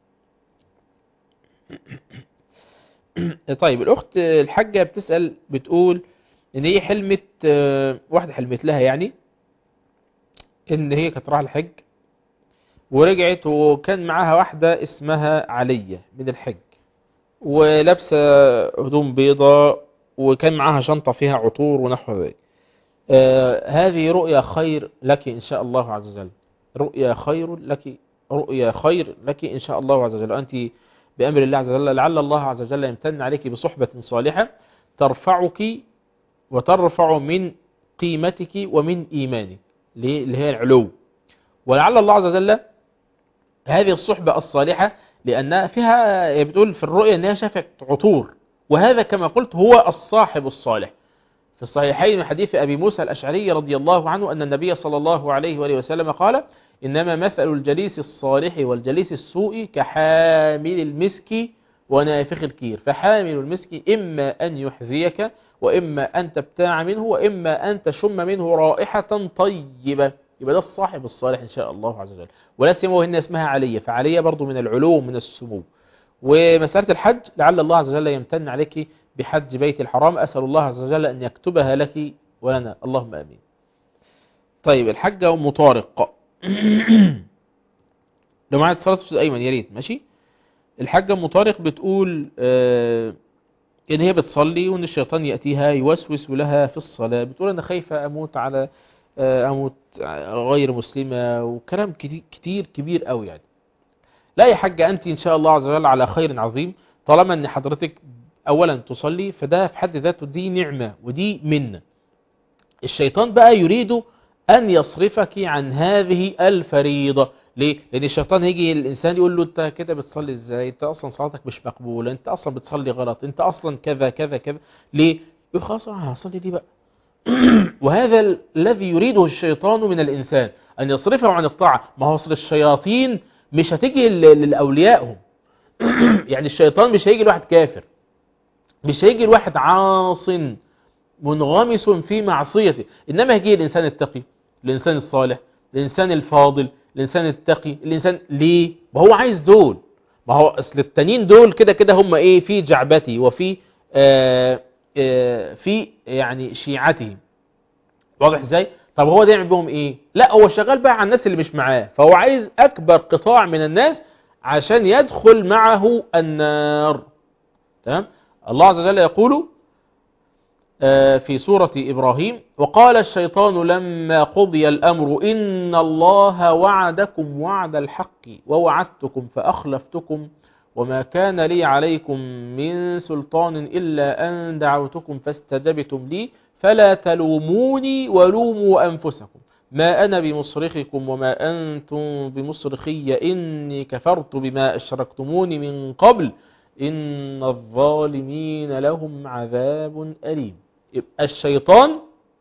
طيب الأخت الحاجة بتسأل بتقول إن هي حلمت آه، واحدة حلمت لها يعني إن هي كانت رايحة الحج ورجعت وكان معاها واحدة اسمها علية من الحج ولابسة هدوم بيضة وكان معاها شنطة فيها عطور ونحو ذلك آه هذه رؤيا خير لك إن شاء الله عز وجل رؤيا خير لك رؤيا خير لك إن شاء الله عز وجل وأنت بأمر الله عز وجل لعل الله عز وجل يمتن عليك بصحبة صالحة ترفعك وترفع من قيمتك ومن إيمانك ليه؟ اللي هي العلو ولعل الله عز وجل هذه الصحبة الصالحة لأنها فيها هي بتقول في الرؤيا أنها شافت عطور وهذا كما قلت هو الصاحب الصالح في الصحيحين من حديث أبي موسى الأشعري رضي الله عنه أن النبي صلى الله عليه وآله وسلم قال إنما مثل الجليس الصالح والجليس السوء كحامل المسك ونافخ الكير فحامل المسك إما أن يحذيك وإما أن تبتاع منه وإما أن تشم منه رائحة طيبة يبقى ده الصاحب الصالح إن شاء الله عز وجل ولا سيما وهن اسمها علية فعلية برضو من العلوم من السمو ومسألة الحج لعل الله عز وجل يمتن عليك بحج بيت الحرام أسأل الله عز وجل أن يكتبها لك ولنا اللهم آمين طيب الحجة أم طارق لو معايا اتصالات في أيمن يا ريت ماشي الحاجة أم طارق بتقول آه إن هي بتصلي وإن الشيطان يأتيها يوسوس لها في الصلاة بتقول أنا خايفة أموت على آه أموت غير مسلمة وكلام كتير, كتير كبير قوي يعني لا يا حاجة أنت إن شاء الله عز وجل على خير عظيم طالما أن حضرتك أولا تصلي فده في حد ذاته دي نعمة ودي منة الشيطان بقى يريد أن يصرفك عن هذه الفريضة ليه؟ لأن الشيطان هيجي الإنسان يقول له أنت كده بتصلي إزاي؟ أنت أصلا صلاتك مش مقبولة، أنت أصلا بتصلي غلط، أنت أصلا كذا كذا كذا، ليه؟ يقول خلاص أنا هصلي دي بقى. وهذا ال- الذي يريده الشيطان من الإنسان أن يصرفه عن الطاعة، ما هو أصل الشياطين مش هتيجي ل- لأوليائهم. يعني الشيطان مش هيجي لواحد كافر. مش هيجي لواحد عاص منغمس في معصيته، إنما هيجي الإنسان التقي، الإنسان الصالح، الإنسان الفاضل، الإنسان التقي الإنسان ليه ما هو عايز دول ما هو أصل التانيين دول كده كده هم إيه في جعبتي وفي آه آه في يعني شيعته واضح إزاي طب هو ده يعمل بهم إيه لا هو شغال بقى على الناس اللي مش معاه فهو عايز أكبر قطاع من الناس عشان يدخل معه النار تمام الله عز وجل يقول في سورة إبراهيم وقال الشيطان لما قضي الأمر إن الله وعدكم وعد الحق ووعدتكم فأخلفتكم وما كان لي عليكم من سلطان إلا أن دعوتكم فاستجبتم لي فلا تلوموني ولوموا أنفسكم ما أنا بمصرخكم وما أنتم بمصرخي إني كفرت بما أشركتموني من قبل إن الظالمين لهم عذاب أليم يبقى الشيطان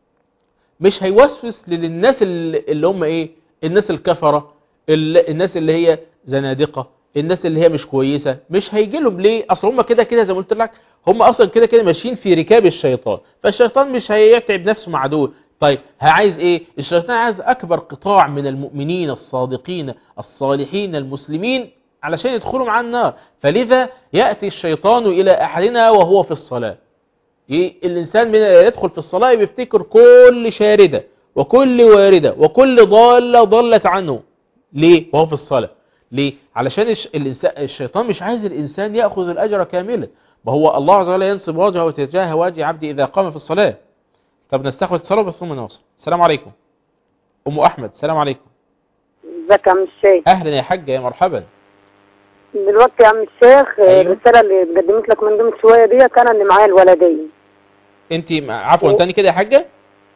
مش هيوسوس للناس اللي هم ايه الناس الكفرة الناس اللي هي زنادقة الناس اللي هي مش كويسة مش هيجي لهم ليه اصل هم كده كده زي ما قلت لك هم اصلا كده كده ماشيين في ركاب الشيطان فالشيطان مش هيتعب نفسه مع دول طيب عايز ايه الشيطان عايز اكبر قطاع من المؤمنين الصادقين الصالحين المسلمين علشان يدخلوا مع النار فلذا يأتي الشيطان إلى أحدنا وهو في الصلاة الإنسان من يدخل في الصلاة بيفتكر كل شاردة وكل واردة وكل ضالة ضلت عنه ليه؟ وهو في الصلاة ليه؟ علشان الإنسان الشيطان مش عايز الإنسان يأخذ الأجر كاملا ما هو الله عز وجل ينصب وجهه وتجاه وجه عبدي إذا قام في الصلاة طب نستخدم الصلاة ثم نوصل السلام عليكم أم أحمد السلام عليكم ازيك يا عم الشيخ أهلا يا حاجة يا مرحبا دلوقتي يا عم الشيخ أيوه. الرسالة اللي قدمت لك من ضمن شوية دي كان اللي معايا الولدين انت عفوا تاني كده يا حاجة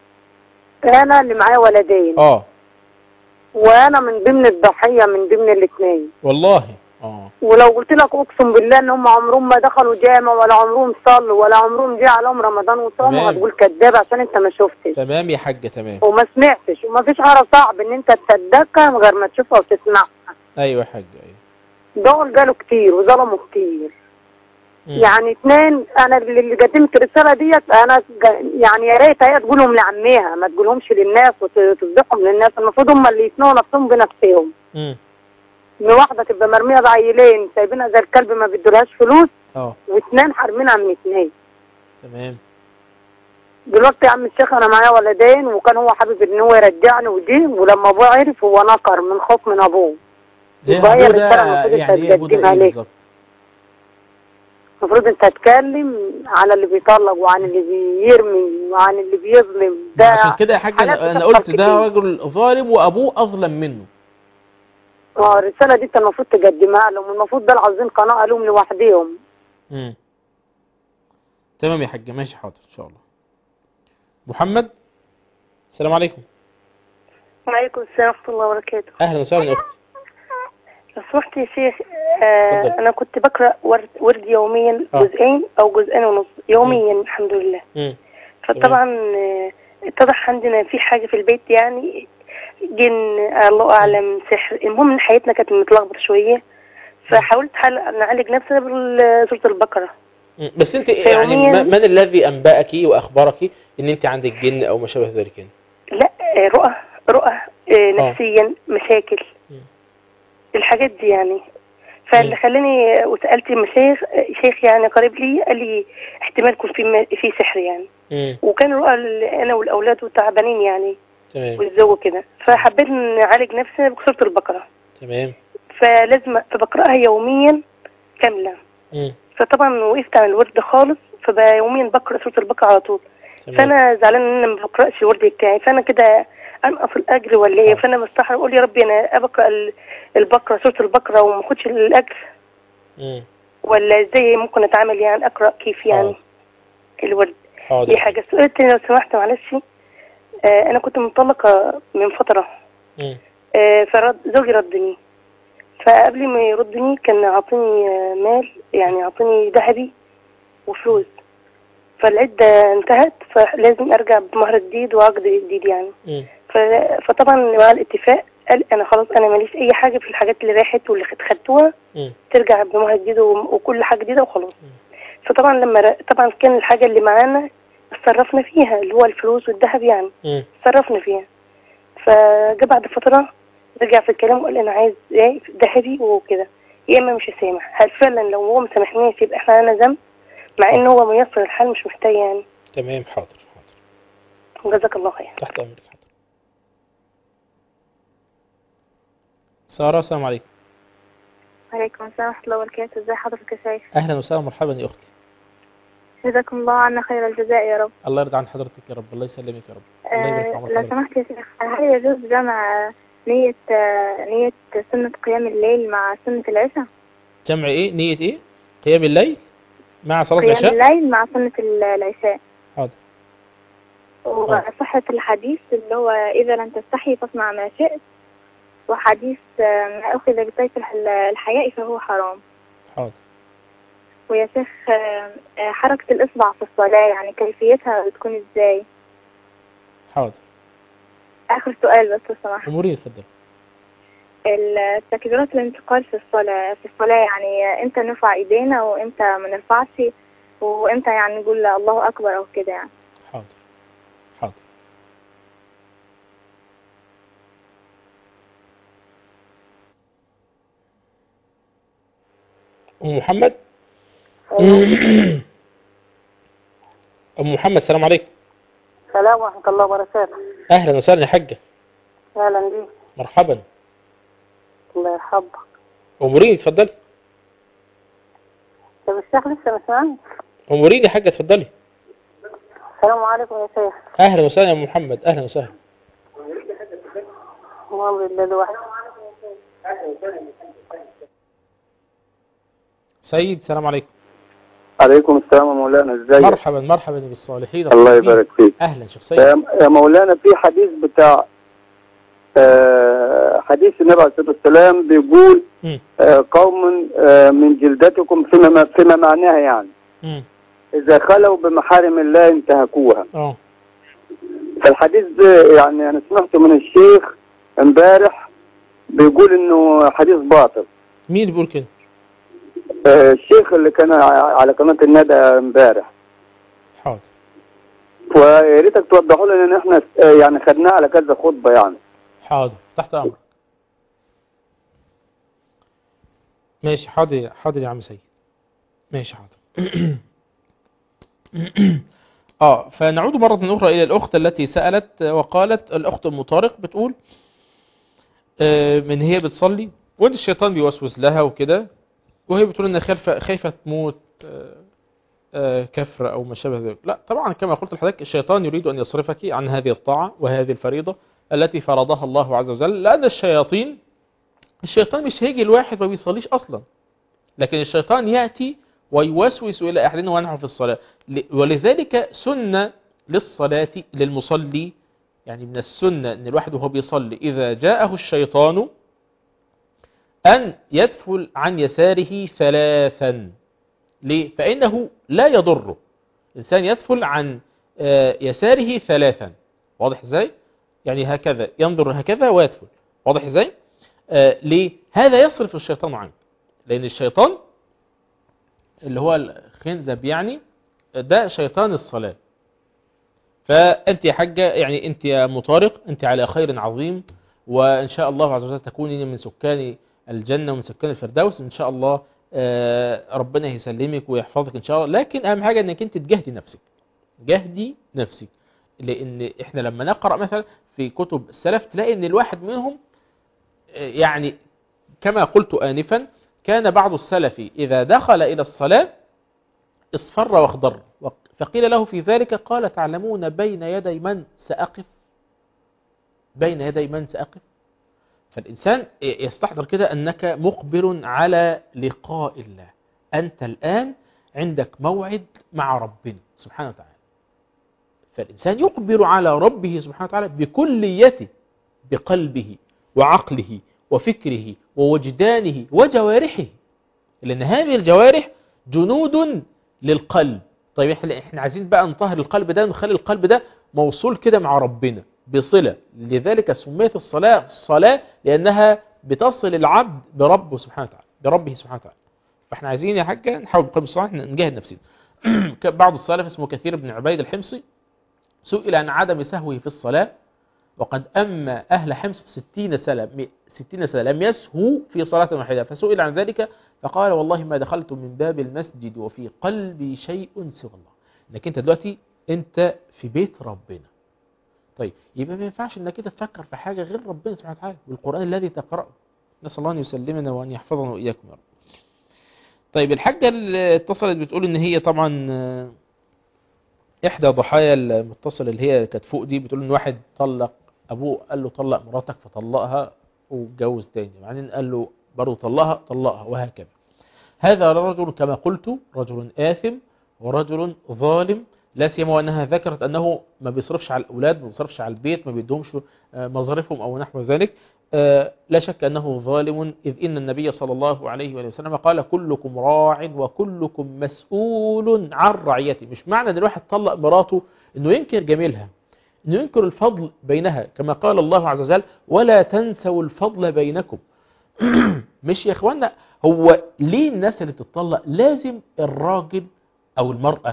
انا اللي معايا ولدين اه وانا من ضمن الضحية من ضمن الاثنين والله اه ولو قلت لك اقسم بالله ان هم عمرهم ما دخلوا جامع ولا عمرهم صلوا ولا عمرهم جه عليهم رمضان وصاموا تمام. هتقول كذاب عشان انت ما شفتش تمام يا حاجة تمام وما سمعتش وما فيش حاجة صعب ان انت تصدقها من غير ما تشوفها وتسمعها ايوه يا حاجة ايوه دول قالوا كتير وظلموا كتير مم. يعني اثنين انا اللي قدمت الرساله ديت انا ج- يعني يا ريت هي تقولهم لعميها ما تقولهمش للناس وتفضحهم للناس المفروض هم اللي يثنوا نفسهم بنفسهم مم. ان واحده تبقى مرميه بعيلين سايبينها زي الكلب ما بيدولهاش فلوس اه واثنين حارمينها من اثنين تمام دلوقتي يا عم الشيخ انا معايا ولدين وكان هو حابب ان هو يرجعني ودي ولما ابوه عرف هو نكر من خوف من ابوه ليه يبقى هي أبوه الرسالة ده المفروض يعني ايه ابوه ده تقدمها ايه ليه؟ بالظبط المفروض انت تتكلم على اللي بيطلق وعن اللي بيرمي وعن اللي بيظلم ده عشان كده يا حاجة حاجات انا بتحصل قلت ده كتير. رجل ظالم وابوه اظلم منه اه الرسالة دي انت المفروض تقدمها لهم المفروض ده عاوزين قناة لهم لوحدهم مم. تمام يا حاجة ماشي حاضر ان شاء الله محمد السلام عليكم وعليكم السلام ورحمة الله وبركاته اهلا وسهلا يا اختي لو سمحت يا شيخ آه اتفضل. أنا كنت بقرأ ورد, ورد يوميا آه. جزئين أو جزئين ونص يوميا الحمد لله مم. فطبعا آه، اتضح عندنا في حاجة في البيت يعني جن الله اعلم سحر المهم ان حياتنا كانت متلخبطه شويه فحاولت حل نعالج نفسنا بسوره البقره مم. بس انت يعني فيومياً- ما- من الذي انبأك واخبرك ان انت عندك جن او ما شابه ذلك يعني؟ لا آه، رؤى رؤى آه، نفسيا مشاكل الحاجات دي يعني فاللي خلاني وسالت المشايخ آه، شيخ يعني قريب لي قال لي احتمال يكون في م- في سحر يعني مم. وكان رؤى ال- انا والاولاد تعبانين يعني تمام والزوج كده فحبيت نعالج نفسنا بسوره البقره تمام فلازم فبقراها يوميا كامله مم. فطبعا وقفت عن الورد خالص فبقى يوميا بقرا سوره البقره على طول تمام. فانا زعلان ان انا ما بقراش الورد بتاعي فانا كده انقص الاجر ولا ايه فانا مستحرم اقول يا ربي انا بقرا ال- البقره سوره البقره وما اخدش الاجر مم. ولا ازاي ممكن اتعامل يعني اقرا كيف يعني الورد حاضر دي حاجه السؤال التاني لو سمحت معلش آه انا كنت مطلقه من فتره مم. آه فرد زوجي ردني فقبل ما يردني كان عاطيني آه، مال يعني عاطيني ذهبي وفلوس فالعدة انتهت فلازم ارجع بمهر جديد وعقد جديد يعني مم. ف- فطبعا مع الاتفاق قال انا خلاص انا ماليش اي حاجة في الحاجات اللي راحت واللي خد- خدتوها مم. ترجع بمهر جديد و- وكل حاجة جديدة وخلاص فطبعا لما ر- طبعا كان الحاجة اللي معانا اتصرفنا فيها اللي هو الفلوس والذهب يعني مم. اتصرفنا فيها فجاء بعد فترة رجع في الكلام وقال أنا عايز إيه ذهبي وكده يا إما مش هسامح هل فعلا لو هو مسامحنيش يبقى إحنا علينا ذنب مع إن هو ميسر الحال مش محتاج يعني تمام حاضر جزاك الله خير تحت امرك حاضر سارة السلام عليكم وعليكم السلام ورحمة الله وبركاته ازي حضرتك يا شيخ اهلا وسهلا مرحبا يا اختي جزاكم الله عنا خير الجزاء يا رب الله يرضى عن حضرتك يا رب الله يسلمك يا رب الله يبارك في آه عمرك لو حضرتك. سمحت يا شيخ هل يجوز جمع نية آه نية سنة قيام الليل مع سنة العشاء جمع ايه نية ايه قيام الليل مع صلاة قيام العشاء الليل مع سنة ال- العشاء حاضر وصحة الحديث اللي هو إذا لم تستحي فاصنع ما شئت وحديث آه، ما أخذ بسيف الح- الحياء فهو حرام حاضر ويا شيخ آه، آه، حركة الإصبع في الصلاة يعني كيفيتها بتكون إزاي حاضر آخر سؤال بس لو سمحت اموري اتفضل التكبيرات الانتقال في الصلاة في الصلاة يعني امتى نرفع ايدينا وامتى ما نرفعش وامتى يعني نقول الله اكبر او كده يعني حاضر حاضر ام محمد ام محمد السلام عليكم السلام ورحمة الله وبركاته اهلا وسهلا يا حاجه أهلا بيك مرحبا الله يرحمك اموريني اتفضلي طب الشيخ لسه ما سمعني اموريني يا حاجه اتفضلي السلام عليكم يا شيخ اهلا وسهلا يا ام محمد اهلا وسهلا والله بالله الواحد سيد السلام عليكم عليكم السلام يا مولانا ازيك مرحبا مرحبا بالصالحين الله الطيبين. يبارك فيك اهلا شيخ سيد يا يا مولانا في حديث بتاع آه، حديث النبي عليه الصلاه والسلام بيقول مم. آه، قوم آه، من جلدتكم فيما فيما معناها يعني مم. اذا خلوا بمحارم الله انتهكوها اه فالحديث ده يعني انا سمعته من الشيخ امبارح بيقول انه حديث باطل مين اللي بيقول كده آه، الشيخ اللي كان ع- على قناه الندى امبارح حاضر ويا ريتك توضحوا لنا ان احنا آه، يعني خدناه على كذا خطبه يعني حاضر تحت امرك ماشي حاضر حاضر يا عم سيد ماشي حاضر اه فنعود مرة أخرى إلى الأخت التي سألت وقالت الأخت أم طارق بتقول آه، من هي بتصلي وانت الشيطان بيوسوس لها وكده وهي بتقول انها خايفة خايفة تموت آه، آه، كفر أو ما شابه ذلك لا طبعا كما قلت لحضرتك الشيطان يريد أن يصرفك عن هذه الطاعة وهذه الفريضة التي فرضها الله عز وجل لأن الشياطين الشيطان مش هيجي الواحد ما بيصليش أصلا لكن الشيطان يأتي ويوسوس إلى أحدنا ونحن في الصلاة ل- ولذلك سنة للصلاة للمصلي يعني من السنة أن الواحد وهو بيصلي إذا جاءه الشيطان أن يدفل عن يساره ثلاثا ليه؟ فإنه لا يضره الإنسان يدفل عن آه، يساره ثلاثا واضح إزاي؟ يعني هكذا ينظر هكذا ويدخل واضح ازاي آه ليه هذا يصرف الشيطان عنك لان الشيطان اللي هو الخنزب يعني ده شيطان الصلاة فأنت يا حاجة يعني أنت يا مطارق أنت على خير عظيم وإن شاء الله عز وجل تكوني من سكان الجنة ومن سكان الفردوس إن شاء الله آه، ربنا يسلمك ويحفظك إن شاء الله لكن أهم حاجة أنك أنت تجهدي نفسك جهدي نفسك لأن إحنا لما نقرأ مثلا في كتب السلف تلاقي أن الواحد منهم آه، يعني كما قلت آنفا كان بعض السلف إذا دخل إلى الصلاة اصفر واخضر فقيل له في ذلك قال تعلمون بين يدي من سأقف بين يدي من سأقف فالإنسان يستحضر كده أنك مقبل على لقاء الله أنت الآن عندك موعد مع ربنا سبحانه وتعالى فالإنسان يقبل على ربه سبحانه وتعالى بكليته بقلبه وعقله وفكره ووجدانه وجوارحه لأن هذه الجوارح جنود للقلب طيب احنا احنا عايزين بقى نطهر القلب ده نخلي القلب ده موصول كده مع ربنا بصلة لذلك سميت الصلاة صلاة لأنها بتصل العبد بربه سبحانه وتعالى بربه سبحانه وتعالى فاحنا عايزين يا حاجة نحاول بقلب الصلاة نجاهد نفسنا بعض السلف اسمه كثير بن عبيد الحمصي سئل عن عدم سهوه في الصلاة وقد أما أهل حمص ستين سنة ستين سنة لم يسهوا في صلاة واحدة فسئل عن ذلك فقال والله ما دخلت من باب المسجد وفي قلبي شيء سوى الله انك انت دلوقتي انت في بيت ربنا طيب يبقى ما ينفعش انك انت تفكر في حاجة غير ربنا سبحانه وتعالى والقرآن الذي تقرأه نسأل الله أن يسلمنا وأن يحفظنا وإياكم يا رب طيب الحاجة اللي اتصلت بتقول ان هي طبعا احدى ضحايا المتصلة اللي هي كانت فوق دي بتقول ان واحد طلق ابوه قال له طلق مراتك فطلقها واتجوز تاني بعدين قال له برضه طلقها طلقها وهكذا هذا رجل كما قلت رجل آثم ورجل ظالم لا سيما وانها ذكرت انه ما بيصرفش على الاولاد ما بيصرفش على البيت ما بيدهمش مظارفهم او نحو ذلك لا شك انه ظالم اذ ان النبي صلى الله عليه وسلم قال كلكم راع وكلكم مسؤول عن رعيته مش معنى ان الواحد طلق مراته انه ينكر جميلها انه ينكر الفضل بينها كما قال الله عز وجل ولا تنسوا الفضل بينكم مش يا اخوانا هو ليه الناس اللي بتطلق لازم الراجل او المرأة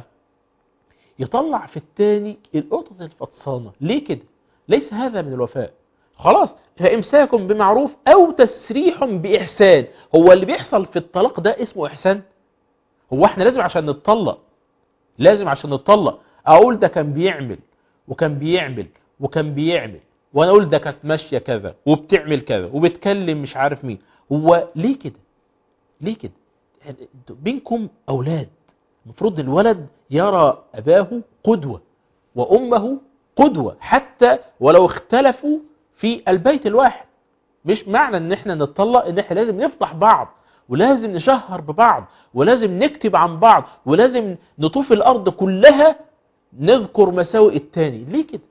يطلع في التاني القطط الفطسانة ليه كده ليس هذا من الوفاء خلاص فامساك بمعروف او تسريح باحسان هو اللي بيحصل في الطلاق ده اسمه احسان هو احنا لازم عشان نتطلق لازم عشان نتطلق اقول ده كان بيعمل وكان بيعمل وكان بيعمل وانا اقول ده كانت ماشيه كذا وبتعمل كذا وبتكلم مش عارف مين هو ليه كده ليه كده بينكم اولاد المفروض الولد يرى اباه قدوه وامه قدوه حتى ولو اختلفوا في البيت الواحد مش معنى ان احنا نتطلق ان احنا لازم نفضح بعض ولازم نشهر ببعض ولازم نكتب عن بعض ولازم نطوف الارض كلها نذكر مساوئ التاني ليه كده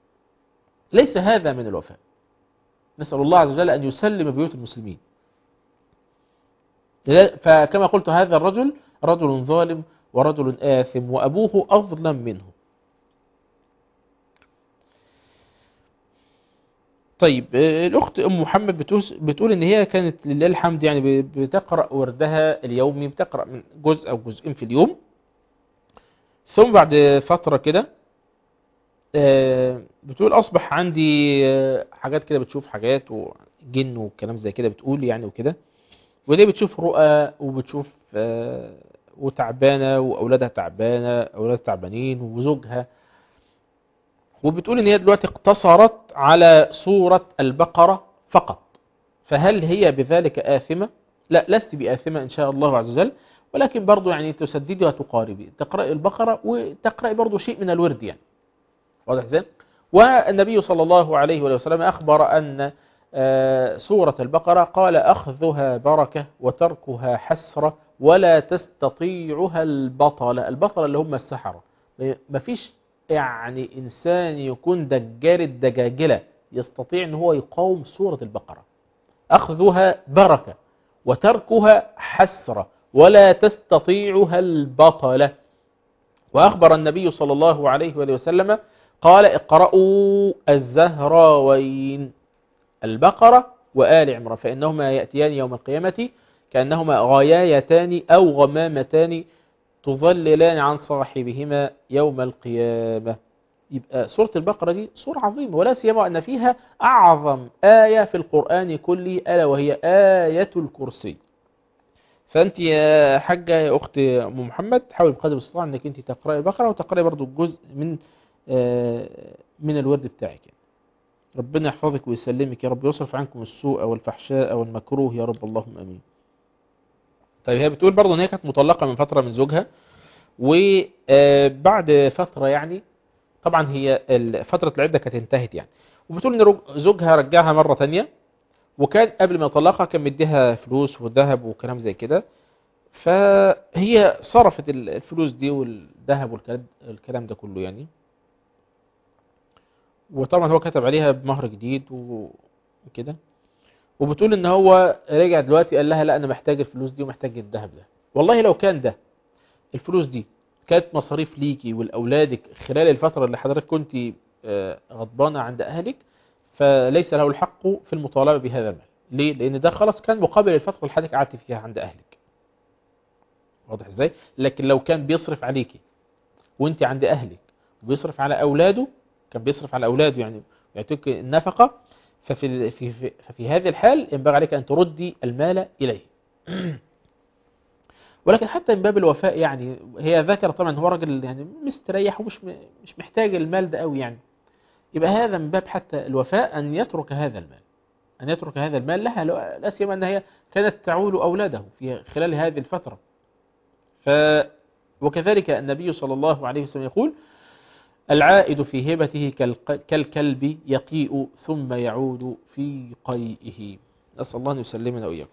ليس هذا من الوفاء نسأل الله عز وجل أن يسلم بيوت المسلمين فكما قلت هذا الرجل رجل ظالم ورجل آثم وأبوه أظلم منه طيب الأخت أم محمد بتقول إن هي كانت لله الحمد يعني بتقرأ وردها اليومي بتقرأ من جزء أو جزئين في اليوم ثم بعد فترة كده بتقول أصبح عندي حاجات كده بتشوف حاجات وجن وكلام زي كده بتقول يعني وكده ودي بتشوف رؤى وبتشوف وتعبانة وأولادها تعبانة أولادها تعبانين وزوجها وبتقول ان هي دلوقتي اقتصرت على سورة البقرة فقط فهل هي بذلك آثمة لا لست بآثمة إن شاء الله عز وجل ولكن برضو يعني تسددي وتقاربي تقرأي البقرة وتقرأي برضو شيء من الورد يعني واضح ازاي والنبي صلى الله عليه وسلم أخبر أن سورة البقرة قال أخذها بركة وتركها حسرة ولا تستطيعها البطلة البطلة اللي هم السحرة مفيش يعني إنسان يكون دجال الدجاجلة يستطيع أن هو يقاوم سورة البقرة أخذها بركة وتركها حسرة ولا تستطيعها البطلة وأخبر النبي صلى الله عليه وسلم قال اقرأوا الزهراوين البقرة وآل عمران فإنهما يأتيان يوم القيامة كأنهما غيايتان أو غمامتان تظللان عن صاحبهما يوم القيامة يبقى سورة البقرة دي سورة عظيمة ولا سيما أن فيها أعظم آية في القرآن كله ألا وهي آية الكرسي فأنت يا حاجة يا أخت أم محمد حاول بقدر الاستطاعة أنك أنت تقرأي البقرة وتقرأي برضو جزء من آه، من الورد بتاعك يعني. ربنا يحفظك ويسلمك يا رب يصرف عنكم السوء والفحشاء والمكروه يا رب اللهم امين طيب هي بتقول برضه ان هي كانت مطلقه من فتره من زوجها وبعد فتره يعني طبعا هي ال- فتره العده كانت انتهت يعني وبتقول ان رج- زوجها رجعها مره تانية وكان قبل ما يطلقها كان مديها فلوس وذهب وكلام زي كده فهي صرفت ال- الفلوس دي والذهب والكلام الكلام ده كله يعني وطبعا هو كتب عليها بمهر جديد و- وكده وبتقول ان هو رجع دلوقتي قال لها لا انا محتاج الفلوس دي ومحتاج الذهب ده والله لو كان ده الفلوس دي كانت مصاريف ليكي ولاولادك خلال الفتره اللي حضرتك كنت آه، غضبانه عند اهلك فليس له الحق في المطالبه بهذا المال ليه لان ده خلاص كان مقابل الفتره اللي حضرتك قعدت فيها عند اهلك واضح ازاي لكن لو كان بيصرف عليكي وانت عند اهلك وبيصرف على اولاده كان بيصرف على اولاده يعني يعطيك النفقه ففي ال- في في ففي هذه الحال ينبغي عليك ان تردي المال اليه ولكن حتى من باب الوفاء يعني هي ذكرت طبعا هو راجل يعني مستريح ومش م- مش محتاج المال ده قوي يعني يبقى هذا من باب حتى الوفاء ان يترك هذا المال ان يترك هذا المال لها لا- لا سيما ان هي كانت تعول اولاده في خلال هذه الفتره ف وكذلك النبي صلى الله عليه وسلم يقول العائد في هبته كالق- كالكلب يقيء ثم يعود في قيئه نسأل الله أن يسلمنا وإياكم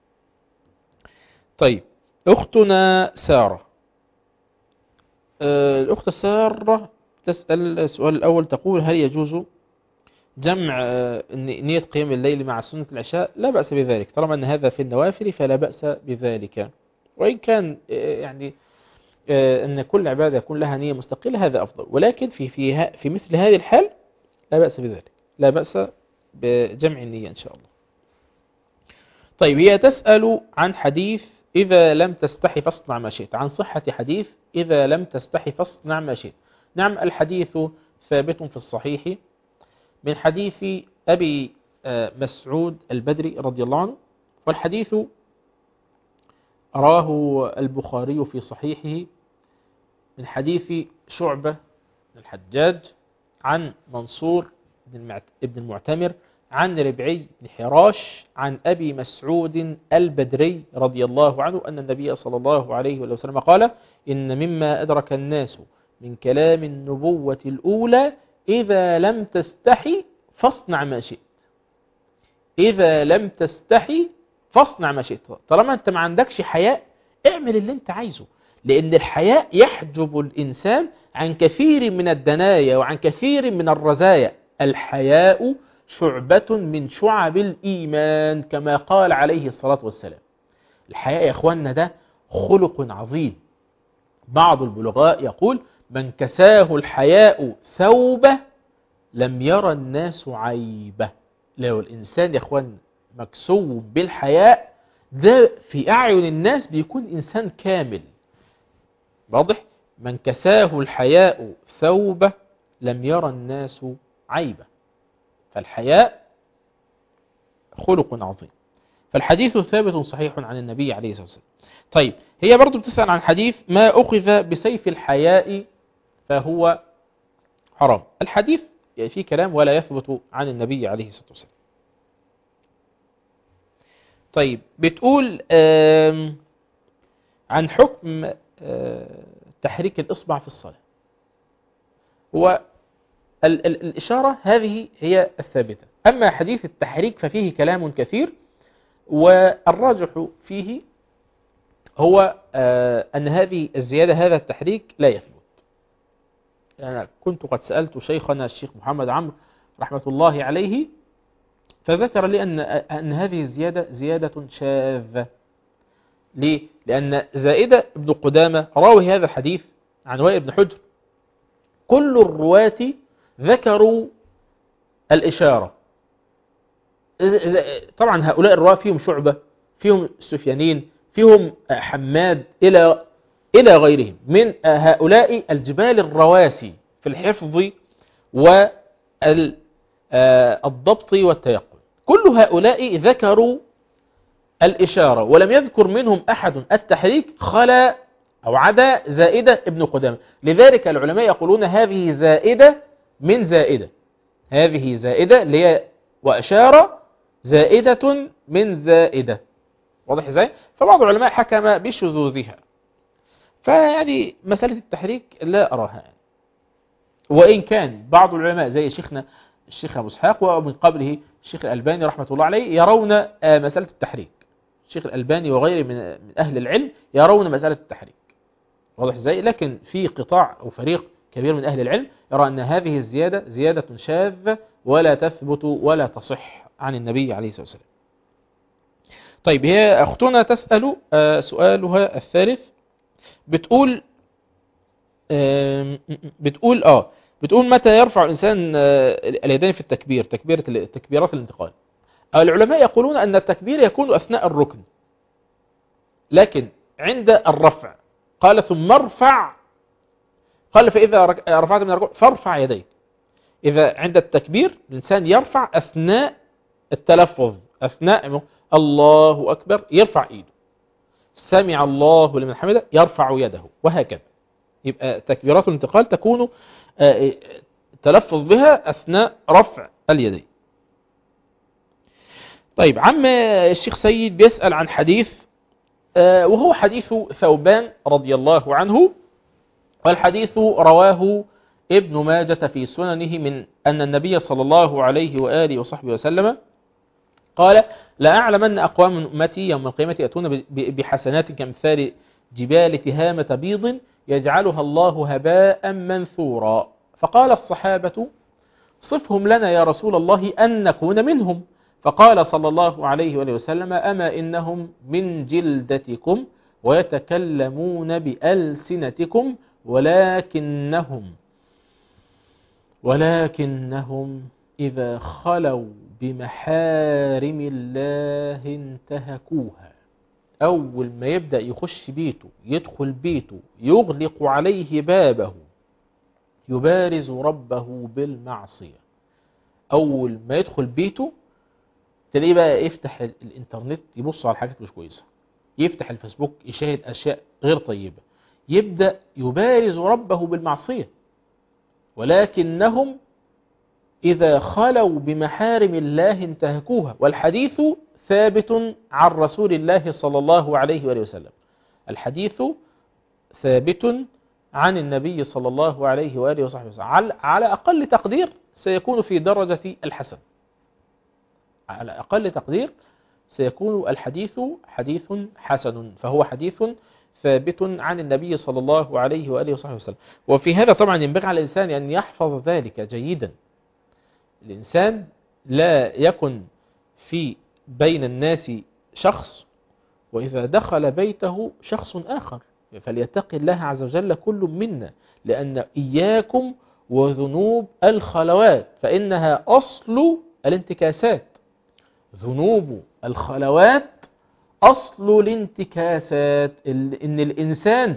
طيب أختنا سارة آه، الأخت سارة تسأل السؤال الأول تقول هل يجوز جمع آه، ن- نية قيام الليل مع سنة العشاء لا بأس بذلك طالما أن هذا في النوافل فلا بأس بذلك وإن كان آه، يعني آه، أن كل عبادة يكون لها نية مستقلة هذا أفضل ولكن في في ها- في مثل هذه الحال لا بأس بذلك لا بأس بجمع النية إن شاء الله طيب هي تسأل عن حديث إذا لم تستحي فاصنع ما شئت عن صحة حديث إذا لم تستحي فاصنع ما شئت نعم الحديث ثابت في الصحيح من حديث أبي آه، مسعود البدري رضي الله عنه والحديث راه البخاري في صحيحه من حديث شعبة بن الحجاج عن منصور بن المعت- بن المعتمر عن ربعي بن حراش عن أبي مسعود البدري رضي الله عنه أن النبي صلى الله عليه وسلم قال إن مما أدرك الناس من كلام النبوة الأولى إذا لم تستحي فاصنع ما شئت إذا لم تستحي فاصنع ما شئت طالما أنت ما عندكش حياء اعمل اللي أنت عايزه لأن الحياء يحجب الإنسان عن كثير من الدنايا وعن كثير من الرزايا الحياء شعبة من شعب الإيمان كما قال عليه الصلاة والسلام الحياء يا أخواننا ده خلق عظيم بعض البلغاء يقول من كساه الحياء ثوبه لم يرى الناس عيبه لو الإنسان يا أخوان مكسو بالحياء ده في أعين الناس بيكون إنسان كامل واضح من كساه الحياء ثوبه لم يرى الناس عيبه فالحياء خلق عظيم فالحديث ثابت صحيح عن النبي عليه الصلاة والسلام طيب هي برضو بتسأل عن حديث ما أخذ بسيف الحياء فهو حرام الحديث فيه كلام ولا يثبت عن النبي عليه الصلاة والسلام طيب بتقول آم، عن حكم آه، تحريك الإصبع في الصلاة هو ال- ال- الإشارة هذه هي الثابتة أما حديث التحريك ففيه كلام كثير والراجح فيه هو آه، أن هذه الزيادة هذا التحريك لا يثبت أنا كنت قد سألت شيخنا الشيخ محمد عمرو رحمة الله عليه فذكر لي أن, أن هذه الزيادة زيادة شاذة ليه؟ لأن زائدة ابن قدامة راوي هذا الحديث عن وائل بن حجر كل الرواة ذكروا الإشارة طبعا هؤلاء الرواة فيهم شعبة فيهم سفيانين فيهم حماد إلى إلى غيرهم من هؤلاء الجبال الرواسي في الحفظ والضبط والتيقن كل هؤلاء ذكروا الإشارة ولم يذكر منهم أحد التحريك خلا أو عدا زائدة ابن قدامة لذلك العلماء يقولون هذه زائدة من زائدة هذه زائدة اللي هي وأشار زائدة من زائدة واضح ازاي فبعض العلماء حكم بشذوذها فيعني مسألة التحريك لا أراها يعني. وإن كان بعض العلماء زي شيخنا الشيخ أبو اسحاق ومن قبله الشيخ الألباني رحمة الله عليه يرون مسألة التحريك الشيخ الألباني وغيره من أهل العلم يرون مسألة التحريك واضح ازاي لكن في قطاع أو فريق كبير من أهل العلم يرى أن هذه الزيادة زيادة شاذة ولا تثبت ولا تصح عن النبي عليه الصلاة والسلام طيب هي أختنا تسأل سؤالها الثالث بتقول بتقول اه بتقول متى يرفع الإنسان اليدين في التكبير تكبيرة تكبيرات الانتقال العلماء يقولون أن التكبير يكون أثناء الركن لكن عند الرفع قال ثم ارفع قال فإذا رفعت من الركوع فارفع يديك إذا عند التكبير الإنسان يرفع أثناء التلفظ أثناء الله أكبر يرفع إيده سمع الله لمن حمده يرفع يده وهكذا يبقى تكبيرات الانتقال تكون تلفظ بها أثناء رفع اليدين طيب عم الشيخ سيد بيسأل عن حديث وهو حديث ثوبان رضي الله عنه والحديث رواه ابن ماجة في سننه من أن النبي صلى الله عليه وآله وصحبه وسلم قال لا أعلمن أقوام من أمتي يوم القيامة يأتون بحسنات كمثال جبال تهامة بيض يجعلها الله هباء منثورا فقال الصحابة صفهم لنا يا رسول الله أن نكون منهم فقال صلى الله عليه وآله وسلم أما إنهم من جلدتكم ويتكلمون بألسنتكم ولكنهم ولكنهم إذا خلوا بمحارم الله انتهكوها أول ما يبدأ يخش بيته يدخل بيته يغلق عليه بابه يبارز ربه بالمعصية أول ما يدخل بيته تلاقيه بقى يفتح الانترنت يبص على حاجات مش كويسة يفتح الفيسبوك يشاهد أشياء غير طيبة يبدأ يبارز ربه بالمعصية ولكنهم إذا خلوا بمحارم الله انتهكوها والحديث ثابت عن رسول الله صلى الله عليه وآله وسلم الحديث ثابت عن النبي صلى الله عليه وآله وصحبه وسلم على أقل تقدير سيكون في درجة الحسن على أقل تقدير سيكون الحديث حديث حسن فهو حديث ثابت عن النبي صلى الله عليه وآله وصحبه وسلم وفي هذا طبعا ينبغي على الإنسان أن يحفظ ذلك جيدا الإنسان لا يكن في بين الناس شخص وإذا دخل بيته شخص آخر فليتقي الله عز وجل كل منا لأن إياكم وذنوب الخلوات فإنها أصل الانتكاسات ذنوب الخلوات أصل الانتكاسات إن الإنسان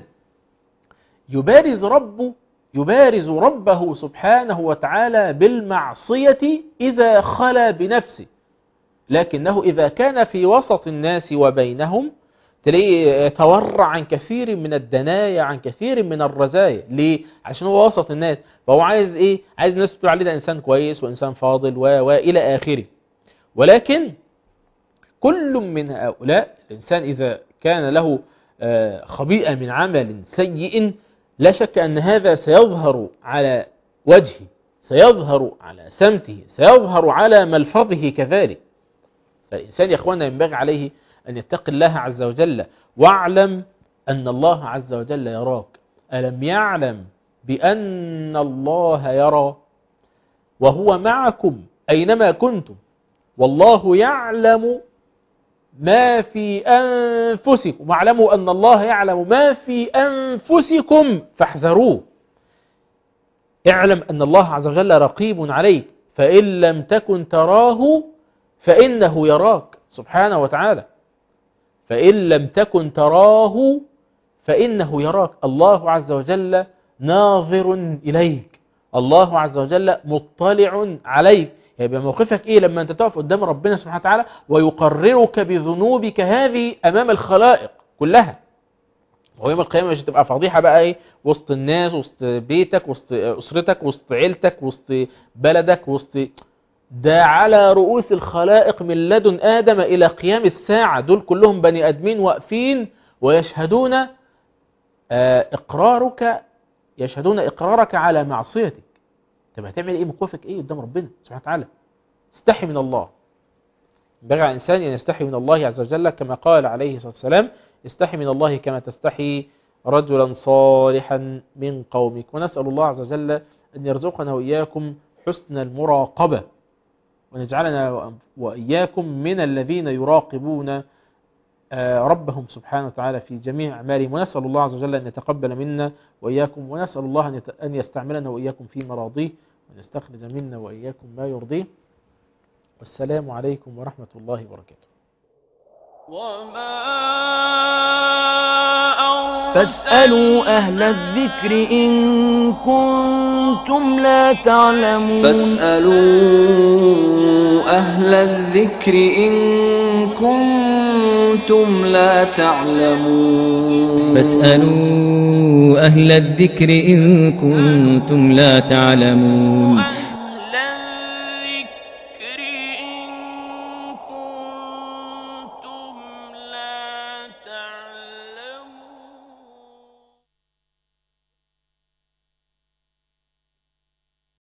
يبارز ربه يبارز ربه سبحانه وتعالى بالمعصية إذا خلا بنفسه لكنه إذا كان في وسط الناس وبينهم تلاقيه يتورع عن كثير من الدنايا عن كثير من الرزايا ليه؟ عشان هو وسط الناس فهو عايز ايه؟ عايز الناس تقول عليه ده انسان كويس وانسان فاضل و والى اخره ولكن كل من هؤلاء الانسان اذا كان له خبيئة من عمل سيء لا شك أن هذا سيظهر على وجهه سيظهر على سمته سيظهر على ملفظه كذلك فالإنسان يا أخوانا ينبغي عليه أن يتقي الله عز وجل واعلم أن الله عز وجل يراك ألم يعلم بأن الله يرى وهو معكم أينما كنتم والله يعلم ما في أنفسكم واعلموا أن الله يعلم ما في أنفسكم فاحذروه اعلم أن الله عز وجل رقيب عليك فإن لم تكن تراه فإنه يراك سبحانه وتعالى فإن لم تكن تراه فإنه يراك الله عز وجل ناظر إليك الله عز وجل مطلع عليك يبقى موقفك ايه لما انت تقف قدام ربنا سبحانه وتعالى ويقررك بذنوبك هذه امام الخلائق كلها ويوم القيامة مش هتبقى فضيحة بقى ايه وسط الناس وسط بيتك وسط اسرتك وسط عيلتك وسط بلدك وسط ده على رؤوس الخلائق من لدن آدم إلى قيام الساعة دول كلهم بني أدمين واقفين ويشهدون آه، إقرارك يشهدون إقرارك على معصيتك طب هتعمل إيه موقفك إيه قدام ربنا سبحانه وتعالى استحي من الله ينبغي على الإنسان أن يستحي من الله عز وجل كما قال عليه الصلاة والسلام استحي من الله كما تستحي رجلا صالحا من قومك ونسأل الله عز وجل أن يرزقنا وإياكم حسن المراقبة ونجعلنا وإياكم من الذين يراقبون آه، ربهم سبحانه وتعالى في جميع أعمالهم ونسأل الله عز وجل أن يتقبل منا وإياكم ونسأل الله أن يت- أن يستعملنا وإياكم في مراضيه ونستخرج منا وإياكم ما يرضيه والسلام عليكم ورحمة الله وبركاته فاسألوا أهل الذكر إن كنتم لا تعلمون فاسألوا أهل الذكر إن كنتم لا تعلمون فاسألوا أهل الذكر إن كنتم لا تعلمون